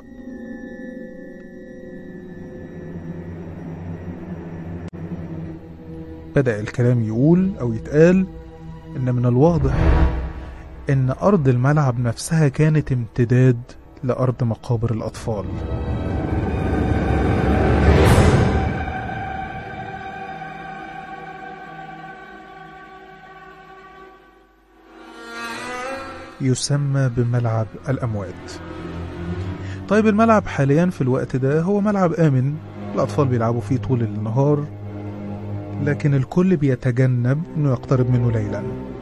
بدأ الكلام يقول أو يتقال إن من الواضح إن أرض الملعب نفسها كانت امتداد لأرض مقابر الأطفال يسمى بملعب الأموات طيب الملعب حاليا في الوقت ده هو ملعب آمن الأطفال بيلعبوا فيه طول النهار لكن الكل بيتجنب انه يقترب منه ليلا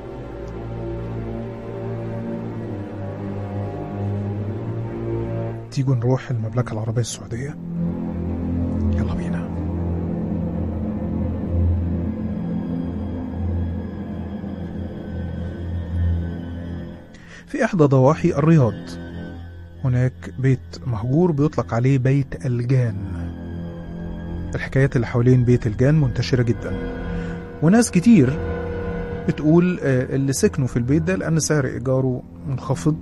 تيجوا نروح المملكة العربية السعودية يلا بينا في إحدى ضواحي الرياض هناك بيت مهجور بيطلق عليه بيت الجان الحكايات اللي حوالين بيت الجان منتشرة جدا وناس كتير بتقول آه، اللي سكنوا في البيت ده لأن سعر إيجاره منخفض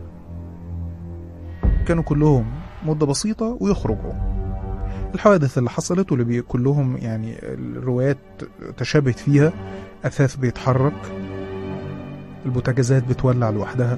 كانوا كلهم مدة بسيطة ويخرجوا الحوادث اللي حصلت واللي بي- كلهم يعني الروايات تشابهت فيها أثاث بيتحرك البوتاجازات بتولع لوحدها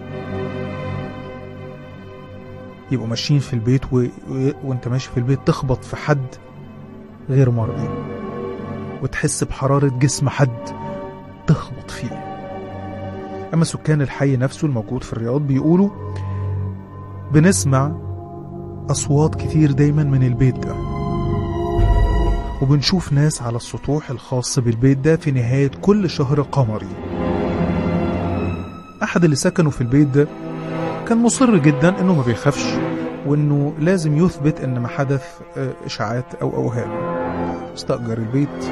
يبقوا ماشيين في البيت و... و... وانت ماشي في البيت تخبط في حد غير مرئي وتحس بحرارة جسم حد تخبط فيه أما سكان الحي نفسه الموجود في الرياض بيقولوا بنسمع أصوات كتير دايما من البيت ده وبنشوف ناس على السطوح الخاص بالبيت ده في نهاية كل شهر قمري أحد اللي سكنوا في البيت ده كان مصر جدا إنه ما بيخافش وإنه لازم يثبت إن ما حدث آه، إشاعات أو أوهام استأجر البيت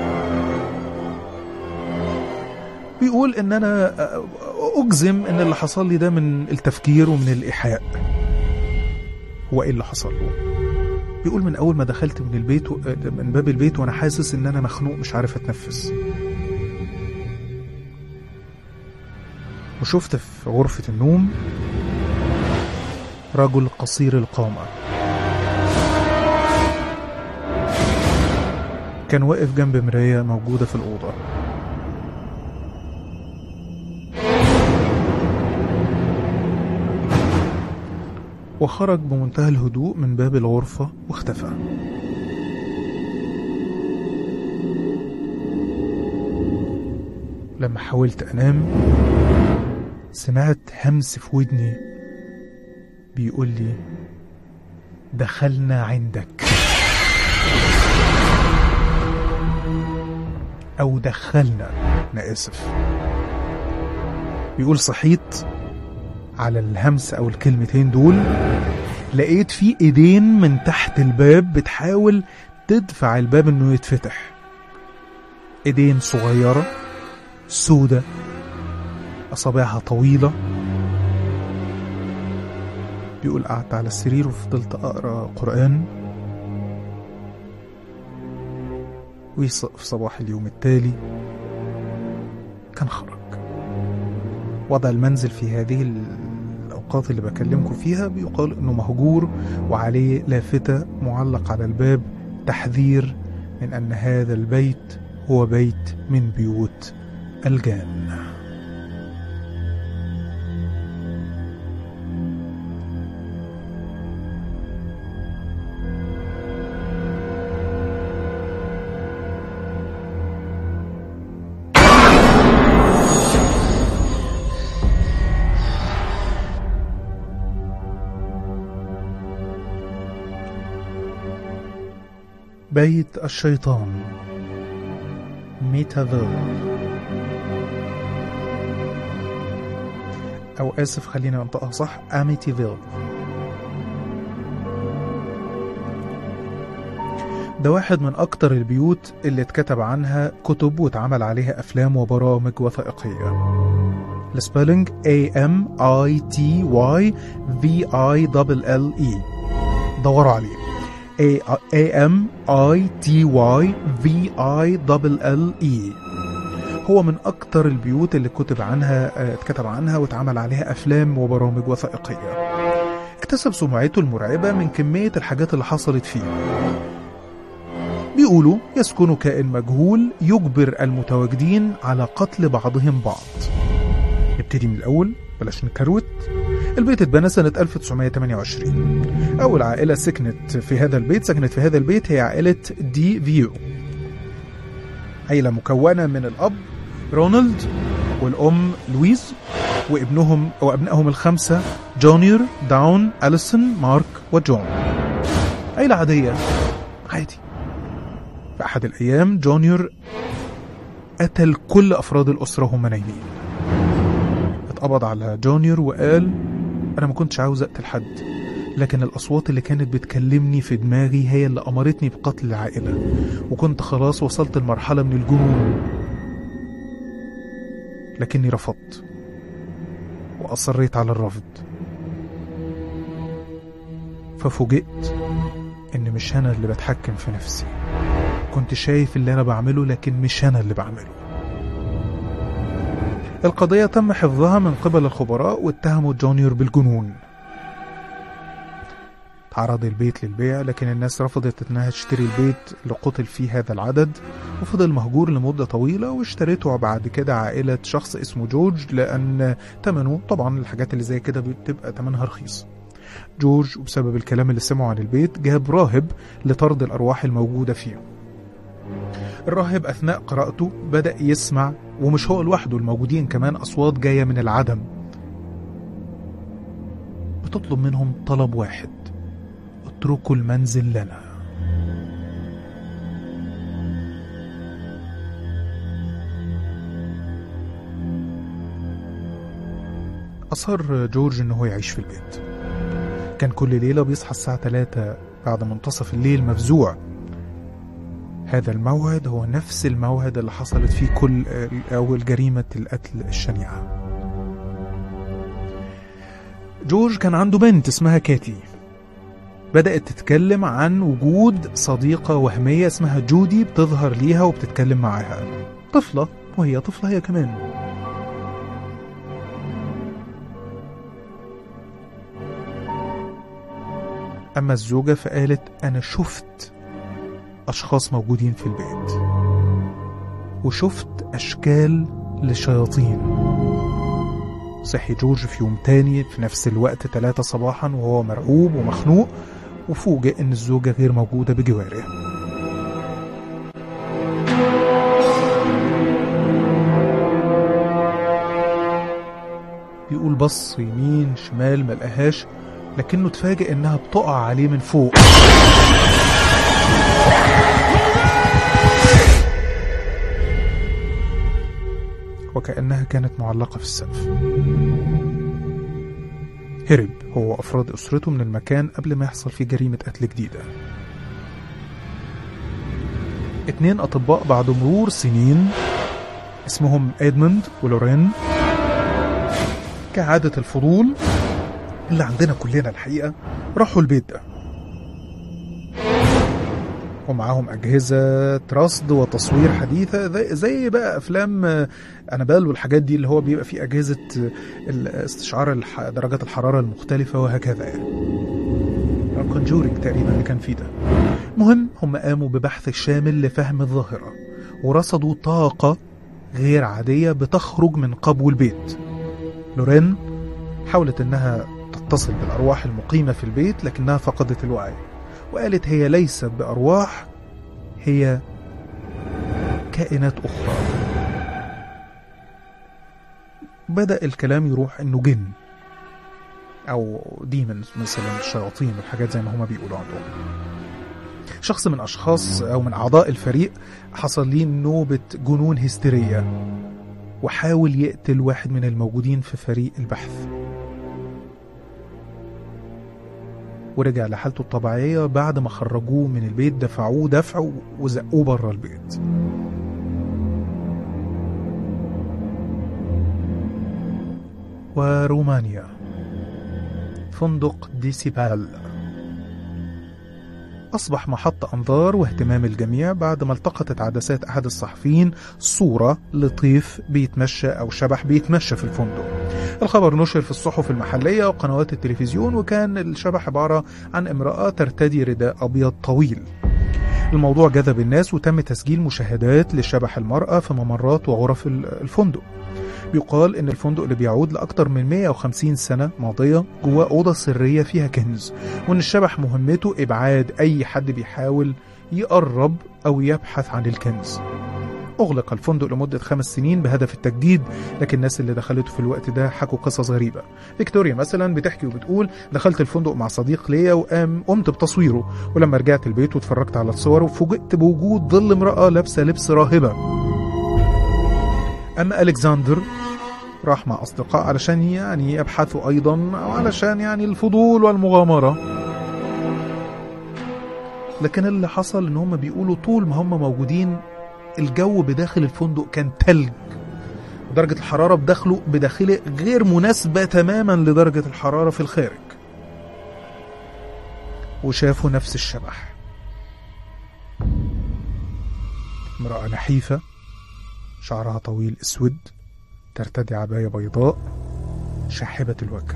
بيقول إن أنا آه، أجزم إن اللي حصل لي ده من التفكير ومن الإيحاء هو إيه اللي حصل له بيقول من أول ما دخلت من البيت و... آه، من باب البيت وأنا حاسس إن أنا مخنوق مش عارف أتنفس وشفت في غرفة النوم رجل قصير القامة كان واقف جنب مراية موجودة في الأوضة وخرج بمنتهى الهدوء من باب الغرفة واختفى لما حاولت أنام سمعت همس في ودني بيقول لي دخلنا عندك أو دخلنا أنا آسف بيقول صحيت على الهمس أو الكلمتين دول لقيت في إيدين من تحت الباب بتحاول تدفع الباب إنه يتفتح إيدين صغيرة سودة أصابعها طويلة بيقول قعدت على السرير وفضلت أقرأ قرآن وفي صباح اليوم التالي كان خرج وضع المنزل في هذه الأوقات اللي بكلمكم فيها بيقال إنه مهجور وعليه لافتة معلق على الباب تحذير من أن هذا البيت هو بيت من بيوت الجان بيت الشيطان ميتافيل أو آسف خليني أنطقها صح أميتيفيل ده واحد من أكتر البيوت اللي اتكتب عنها كتب واتعمل عليها أفلام وبرامج وثائقية السبيلنج A M I T Y V I L L E دوروا عليه A A M I T Y V I L L E هو من أكتر البيوت اللي كتب عنها آه، اتكتب عنها واتعمل عليها أفلام وبرامج وثائقية اكتسب سمعته المرعبة من كمية الحاجات اللي حصلت فيه بيقولوا يسكن كائن مجهول يجبر المتواجدين على قتل بعضهم بعض نبتدي من الأول بلاش نكروت البيت اتبنى سنة 1928 أول عائلة سكنت في هذا البيت سكنت في هذا البيت هي عائلة دي فيو عائلة مكونة من الأب رونالد والأم لويز وابنهم وأبنائهم الخمسة جونيور داون أليسون مارك وجون عائلة عادية عادي في أحد الأيام جونيور قتل كل أفراد الأسرة وهم نايمين اتقبض على جونيور وقال أنا ما كنتش عاوز أقتل حد لكن الأصوات اللي كانت بتكلمني في دماغي هي اللي أمرتني بقتل العائلة وكنت خلاص وصلت لمرحلة من الجنون لكني رفضت وأصريت على الرفض ففوجئت إن مش أنا اللي بتحكم في نفسي كنت شايف اللي أنا بعمله لكن مش أنا اللي بعمله القضية تم حفظها من قبل الخبراء واتهموا جونيور بالجنون تعرض البيت للبيع لكن الناس رفضت انها تشتري البيت اللي قتل فيه هذا العدد وفضل مهجور لمدة طويلة واشتريته بعد كده عائلة شخص اسمه جورج لأن تمنه طبعا الحاجات اللي زي كده بتبقى تمنها رخيص جورج وبسبب الكلام اللي سمعه عن البيت جاب راهب لطرد الأرواح الموجودة فيه الراهب أثناء قراءته بدأ يسمع ومش هو لوحده الموجودين كمان أصوات جاية من العدم بتطلب منهم طلب واحد اتركوا المنزل لنا أصر جورج إن هو يعيش في البيت كان كل ليلة بيصحى الساعة 3 بعد منتصف الليل مفزوع هذا الموعد هو نفس الموعد اللي حصلت فيه كل أو جريمة القتل الشنيعة جورج كان عنده بنت اسمها كاتي بدأت تتكلم عن وجود صديقة وهمية اسمها جودي بتظهر ليها وبتتكلم معاها طفلة وهي طفلة هي كمان أما الزوجة فقالت أنا شفت أشخاص موجودين في البيت وشفت أشكال لشياطين صحي جورج في يوم تاني في نفس الوقت تلاتة صباحا وهو مرعوب ومخنوق وفوجئ إن الزوجة غير موجودة بجواره بيقول بص يمين شمال ملقاهاش لكنه اتفاجئ إنها بتقع عليه من فوق وكأنها كانت معلقة في السقف هرب هو وأفراد أسرته من المكان قبل ما يحصل فيه جريمة قتل جديدة اتنين أطباء بعد مرور سنين اسمهم إدموند ولورين كعادة الفضول اللي عندنا كلنا الحقيقة راحوا البيت ده ومعاهم أجهزة رصد وتصوير حديثة زي, زي بقى أفلام أنابال والحاجات دي اللي هو بيبقى فيه أجهزة استشعار الح... درجات الحرارة المختلفة وهكذا يعني الكونجورينج تقريبا اللي كان فيه ده مهم هم قاموا ببحث شامل لفهم الظاهرة ورصدوا طاقة غير عادية بتخرج من قبو البيت لورين حاولت انها تتصل بالأرواح المقيمة في البيت لكنها فقدت الوعي وقالت هي ليست بأرواح هي كائنات أخرى بدأ الكلام يروح إنه جن أو ديمونز مثلا الشياطين والحاجات زي ما هما بيقولوا عندهم شخص من أشخاص أو من أعضاء الفريق حصل ليه نوبة جنون هستيرية وحاول يقتل واحد من الموجودين في فريق البحث ورجع لحالته الطبيعية بعد ما خرجوه من البيت دفعوه دفع وزقوه بره البيت ورومانيا فندق ديسيبال أصبح محط أنظار واهتمام الجميع بعد ما التقطت عدسات أحد الصحفيين صورة لطيف بيتمشى أو شبح بيتمشى في الفندق الخبر نشر في الصحف المحلية وقنوات التلفزيون وكان الشبح عبارة عن امرأة ترتدي رداء أبيض طويل الموضوع جذب الناس وتم تسجيل مشاهدات لشبح المرأة في ممرات وغرف الفندق بيقال ان الفندق اللي بيعود لاكثر من 150 سنه ماضيه جواه اوضه سريه فيها كنز وان الشبح مهمته ابعاد اي حد بيحاول يقرب او يبحث عن الكنز أغلق الفندق لمدة خمس سنين بهدف التجديد لكن الناس اللي دخلته في الوقت ده حكوا قصص غريبة فيكتوريا مثلا بتحكي وبتقول دخلت الفندق مع صديق ليا وقام قمت بتصويره ولما رجعت البيت واتفرجت على الصور وفوجئت بوجود ظل امرأة لابسة لبس راهبة أما ألكسندر راح مع أصدقاء علشان يعني يبحثوا أيضا أو علشان يعني الفضول والمغامرة لكن اللي حصل إن هم بيقولوا طول ما هم موجودين الجو بداخل الفندق كان تلج درجة الحرارة بداخله بداخله غير مناسبة تماما لدرجة الحرارة في الخارج وشافوا نفس الشبح امرأة نحيفة شعرها طويل اسود ترتدي عباية بيضاء شاحبة الوجه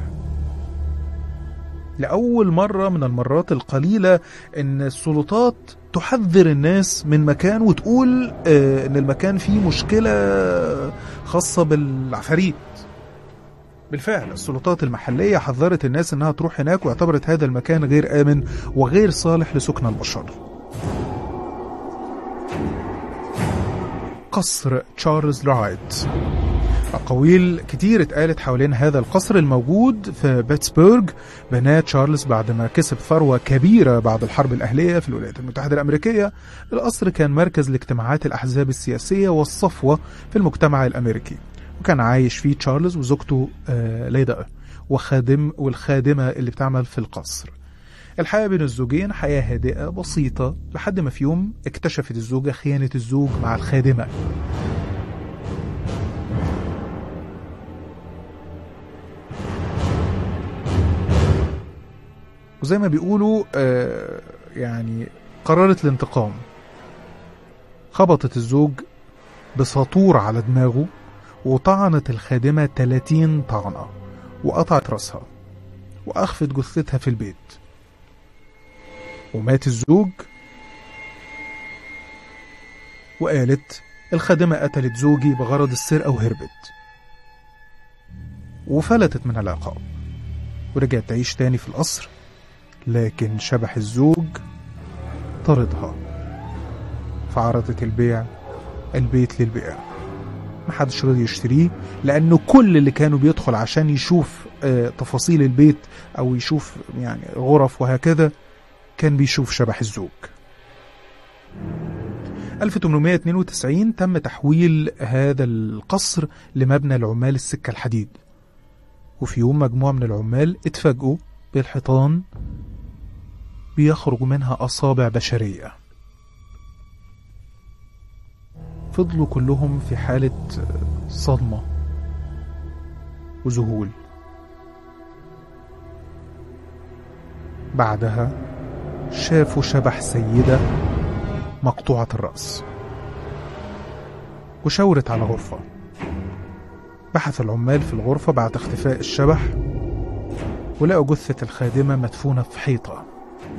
لأول مرة من المرات القليلة إن السلطات تحذر الناس من مكان وتقول آه إن المكان فيه مشكلة خاصة بالعفاريت بالفعل السلطات المحلية حذرت الناس إنها تروح هناك واعتبرت هذا المكان غير آمن وغير صالح لسكن البشر قصر تشارلز رايت أقاويل كتير اتقالت حوالين هذا القصر الموجود في بيتسبرغ بناه تشارلز بعد ما كسب ثروة كبيرة بعد الحرب الأهلية في الولايات المتحدة الأمريكية القصر كان مركز لاجتماعات الأحزاب السياسية والصفوة في المجتمع الأمريكي وكان عايش فيه تشارلز وزوجته آه ليدا وخادم والخادمة اللي بتعمل في القصر الحياة بين الزوجين حياة هادئة بسيطة لحد ما في يوم اكتشفت الزوجة خيانة الزوج مع الخادمة وزي ما بيقولوا آه يعني قررت الانتقام خبطت الزوج بساطور على دماغه وطعنت الخادمة 30 طعنة وقطعت راسها وأخفت جثتها في البيت ومات الزوج وقالت الخادمة قتلت زوجي بغرض السرقة وهربت وفلتت من العقاب ورجعت تعيش تاني في القصر لكن شبح الزوج طردها فعرضت البيع البيت للبيع محدش رضي يشتريه لانه كل اللي كانوا بيدخل عشان يشوف آه تفاصيل البيت او يشوف يعني غرف وهكذا كان بيشوف شبح الزوج 1892 تم تحويل هذا القصر لمبنى لعمال السكة الحديد وفي يوم مجموعة من العمال اتفاجئوا بالحيطان بيخرج منها أصابع بشرية فضلوا كلهم في حالة صدمة وذهول بعدها شافوا شبح سيدة مقطوعة الرأس وشاورت على غرفة بحث العمال في الغرفة بعد اختفاء الشبح ولقوا جثة الخادمة مدفونة في حيطة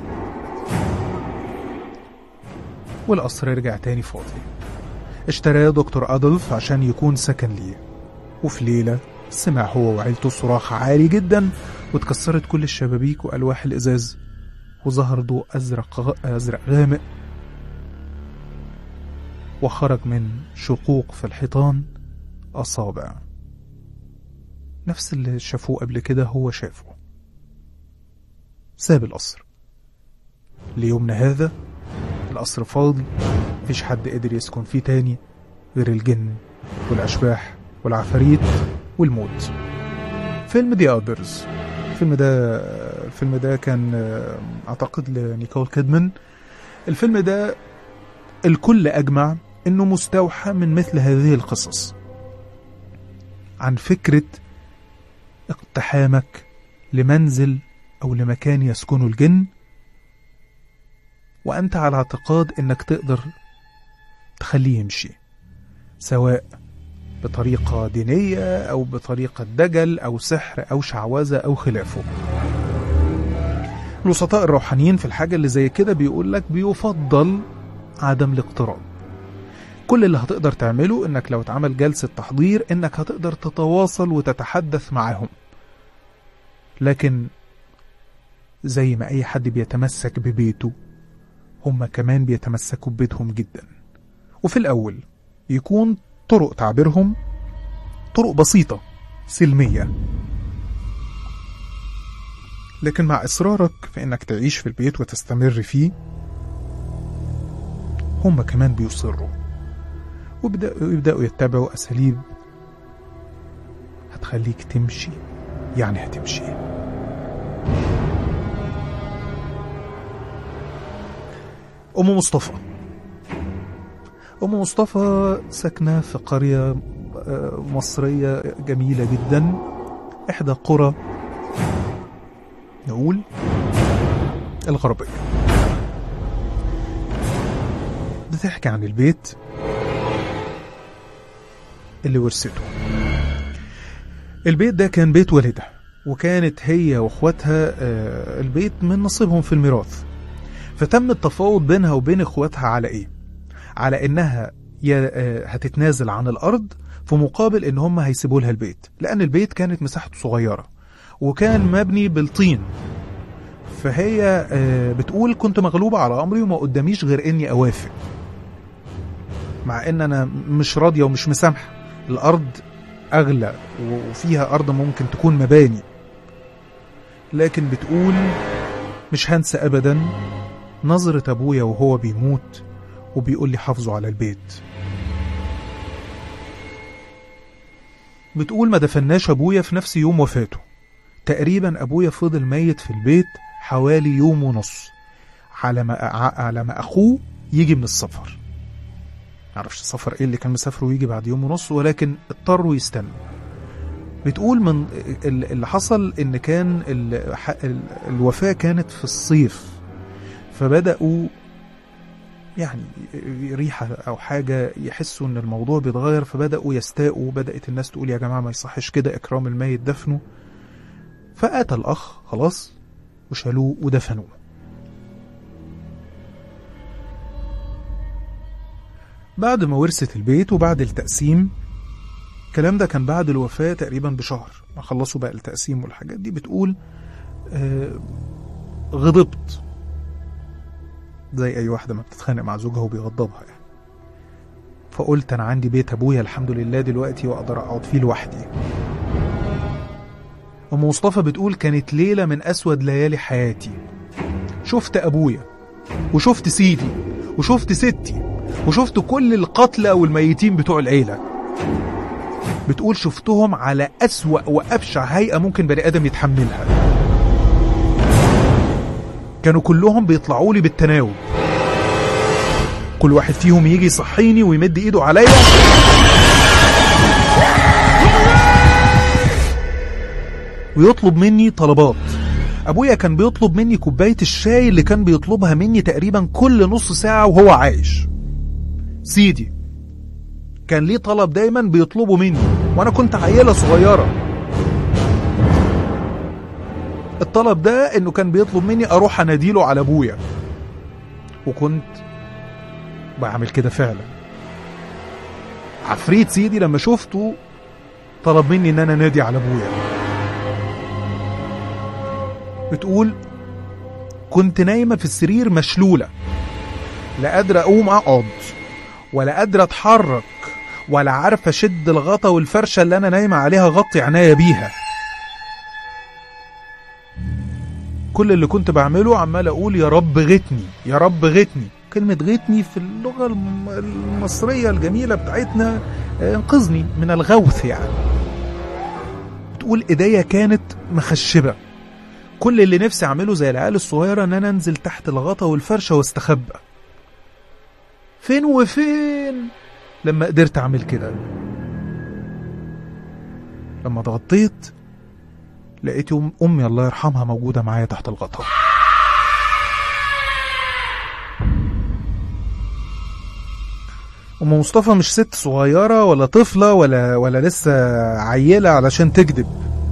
والقصر رجع تاني فاضي اشتراه دكتور أدولف عشان يكون سكن ليه وفي ليلة سمع هو وعيلته صراخ عالي جدا واتكسرت كل الشبابيك وألواح الإزاز وظهر ضوء أزرق أزرق غامق وخرج من شقوق في الحيطان أصابع نفس اللي شافوه قبل كده هو شافه ساب القصر ليومنا هذا القصر فاضي مفيش حد قدر يسكن فيه تاني غير الجن والأشباح والعفاريت والموت فيلم دي أذرز الفيلم ده الفيلم ده كان آه، أعتقد لنيكول كيدمان الفيلم ده الكل أجمع إنه مستوحى من مثل هذه القصص عن فكرة اقتحامك لمنزل أو لمكان يسكنه الجن وأنت على اعتقاد إنك تقدر تخليه يمشي سواء بطريقة دينية أو بطريقة دجل أو سحر أو شعوذة أو خلافه الوسطاء الروحانيين في الحاجة اللي زي كده بيقول لك بيفضل عدم الاقتراب كل اللي هتقدر تعمله انك لو اتعمل جلسة تحضير انك هتقدر تتواصل وتتحدث معاهم لكن زي ما اي حد بيتمسك ببيته هم كمان بيتمسكوا ببيتهم جدا وفي الاول يكون طرق تعبيرهم طرق بسيطة سلمية لكن مع إصرارك في إنك تعيش في البيت وتستمر فيه هم كمان بيصروا ويبدأوا يبدأوا يتبعوا أساليب هتخليك تمشي يعني هتمشي أم مصطفى أم مصطفى ساكنة في قرية آه، مصرية جميلة جدا إحدى قرى نقول الغربية بتحكي عن البيت اللي ورثته البيت ده كان بيت والدها وكانت هي واخواتها آه، البيت من نصيبهم في الميراث فتم التفاوض بينها وبين اخواتها على ايه على انها يا آه، هتتنازل عن الارض في مقابل ان هم هيسيبوا لها البيت لان البيت كانت مساحته صغيره وكان مبني بالطين فهي آه، بتقول كنت مغلوبة على أمري وما قداميش غير إني أوافق مع إن أنا مش راضية ومش مسامحة الأرض أغلى وفيها أرض ممكن تكون مباني لكن بتقول مش هنسى أبدا نظرة أبويا وهو بيموت وبيقول لي حافظوا على البيت بتقول ما دفناش أبويا في نفس يوم وفاته تقريبا أبويا فضل ميت في البيت حوالي يوم ونص على ما على ما أخوه يجي من السفر معرفش السفر ايه اللي كان مسافره ويجي بعد يوم ونص ولكن اضطروا يستنوا بتقول من ال- اللي حصل ان كان ال- ح- ال- الوفاة كانت في الصيف فبدأوا يعني ريحة أو حاجة يحسوا إن الموضوع بيتغير فبدأوا يستاءوا بدأت الناس تقول يا جماعة ما يصحش كده إكرام الميت دفنه فأتى الأخ خلاص وشالوه ودفنوه بعد ما ورثت البيت وبعد التقسيم الكلام ده كان بعد الوفاة تقريبا بشهر ما خلصوا بقى التقسيم والحاجات دي بتقول آه غضبت زي أي واحدة ما بتتخانق مع زوجها وبيغضبها يعني فقلت أنا عندي بيت أبويا الحمد لله دلوقتي وأقدر أقعد فيه لوحدي أم مصطفى بتقول كانت ليلة من أسود ليالي حياتي شفت أبويا وشفت سيدي وشفت ستي وشفت كل القتلى والميتين بتوع العيلة بتقول شفتهم على أسوأ وأبشع هيئة ممكن بني آدم يتحملها كانوا كلهم بيطلعوا لي بالتناوب كل واحد فيهم يجي يصحيني ويمد ايده عليا ويطلب مني طلبات ابويا كان بيطلب مني كوبايه الشاي اللي كان بيطلبها مني تقريبا كل نص ساعه وهو عايش سيدي كان ليه طلب دايما بيطلبه مني وانا كنت عيله صغيره الطلب ده انه كان بيطلب مني اروح اناديله على ابويا وكنت بعمل كده فعلا عفريت سيدي لما شفته طلب مني ان انا نادي على ابويا بتقول كنت نايمه في السرير مشلوله لا قادره اقوم اقعد ولا قادره اتحرك ولا عارفه اشد الغطا والفرشه اللي انا نايمه عليها غطي عناية بيها كل اللي كنت بعمله عمال اقول يا رب غتني يا رب غتني كلمة غيتني في اللغة الم- المصرية الجميلة بتاعتنا آه، انقذني من الغوث يعني بتقول ايديا كانت مخشبة كل اللي نفسي اعمله زي العيال الصغيرة ان انا انزل تحت الغطا والفرشة واستخبى فين وفين لما قدرت اعمل كده لما اتغطيت لقيت أم امي الله يرحمها موجودة معايا تحت الغطا ام مصطفى مش ست صغيرة ولا طفلة ولا ولا لسه عيلة علشان تكذب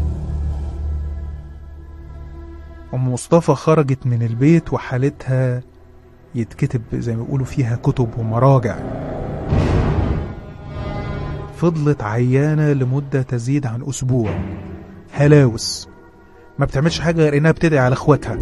ام مصطفى خرجت من البيت وحالتها يتكتب زي ما بيقولوا فيها كتب ومراجع فضلت عيانة لمدة تزيد عن أسبوع هلاوس ما بتعملش حاجة غير إنها بتدعي على إخواتها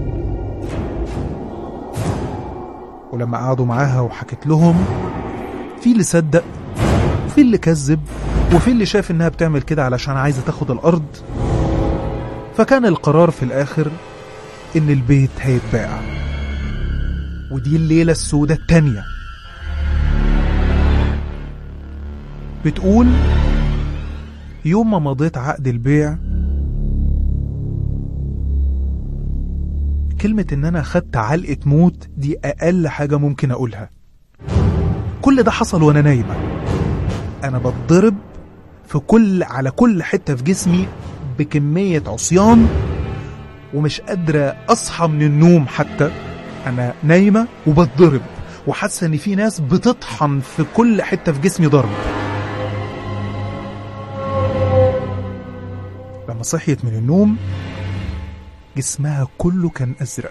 ولما قعدوا معاها وحكت لهم في اللي صدق وفي اللي كذب وفي اللي شاف إنها بتعمل كده علشان عايزة تاخد الأرض فكان القرار في الآخر إن البيت هيتباع ودي الليلة السوداء التانية بتقول يوم ما مضيت عقد البيع كلمة إن أنا خدت علقة موت دي أقل حاجة ممكن أقولها كل ده حصل وأنا نايمة أنا بتضرب في كل على كل حتة في جسمي بكمية عصيان ومش قادرة أصحى من النوم حتى أنا نايمة وبتضرب وحاسة إن في ناس بتطحن في كل حتة في جسمي ضرب لما صحيت من النوم جسمها كله كان أزرق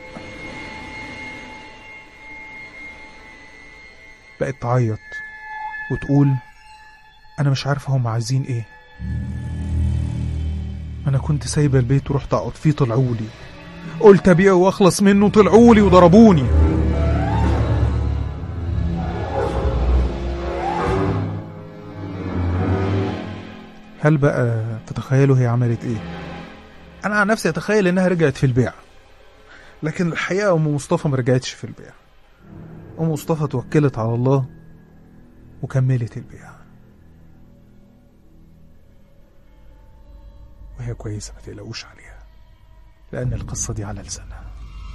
بقت تعيط وتقول أنا مش عارفة هم عايزين إيه أنا كنت سايبة البيت ورحت أقعد فيه طلعولي قلت أبيعه وأخلص منه طلعولي وضربوني هل بقى تتخيلوا هي عملت ايه انا عن نفسي اتخيل انها رجعت في البيع لكن الحقيقه ام مصطفى ما رجعتش في البيع ام مصطفى توكلت على الله وكملت البيع وهي كويسه ما تقلقوش عليها لان القصه دي على لسانها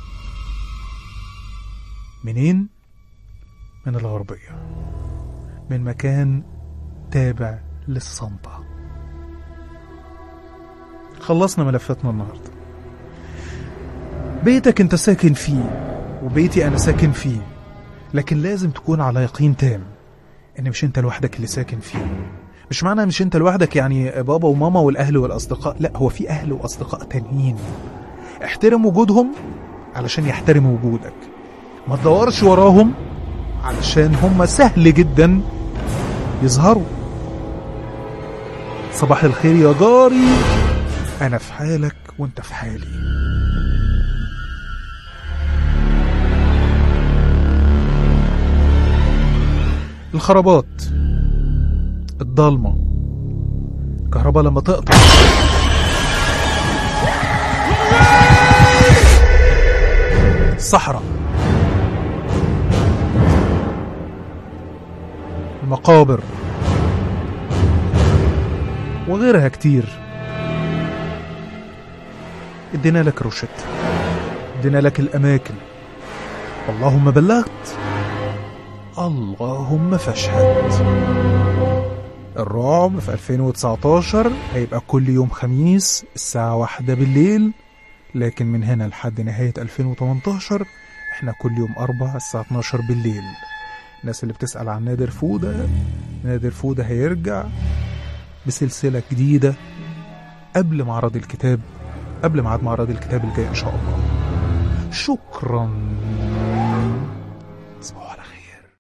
منين من الغربيه من مكان تابع للصنطه خلصنا ملفاتنا النهارده بيتك انت ساكن فيه وبيتي انا ساكن فيه لكن لازم تكون على يقين تام ان مش انت لوحدك اللي ساكن فيه مش معنى مش انت لوحدك يعني بابا وماما والاهل والاصدقاء لا هو في اهل واصدقاء تانيين احترم وجودهم علشان يحترموا وجودك ما تدورش وراهم علشان هم سهل جدا يظهروا صباح الخير يا جاري أنا في حالك وأنت في حالي الخرابات الضلمة الكهرباء لما تقطع الصحراء المقابر وغيرها كتير ادينا لك روشت ادينا لك الاماكن اللهم بلغت اللهم فاشهد الرعب في 2019 هيبقى كل يوم خميس الساعة واحدة بالليل لكن من هنا لحد نهاية 2018 احنا كل يوم أربع الساعة 12 بالليل الناس اللي بتسأل عن نادر فودة نادر فودة هيرجع بسلسلة جديدة قبل معرض الكتاب قبل ميعاد معرض الكتاب الجاي إن شاء الله شكرا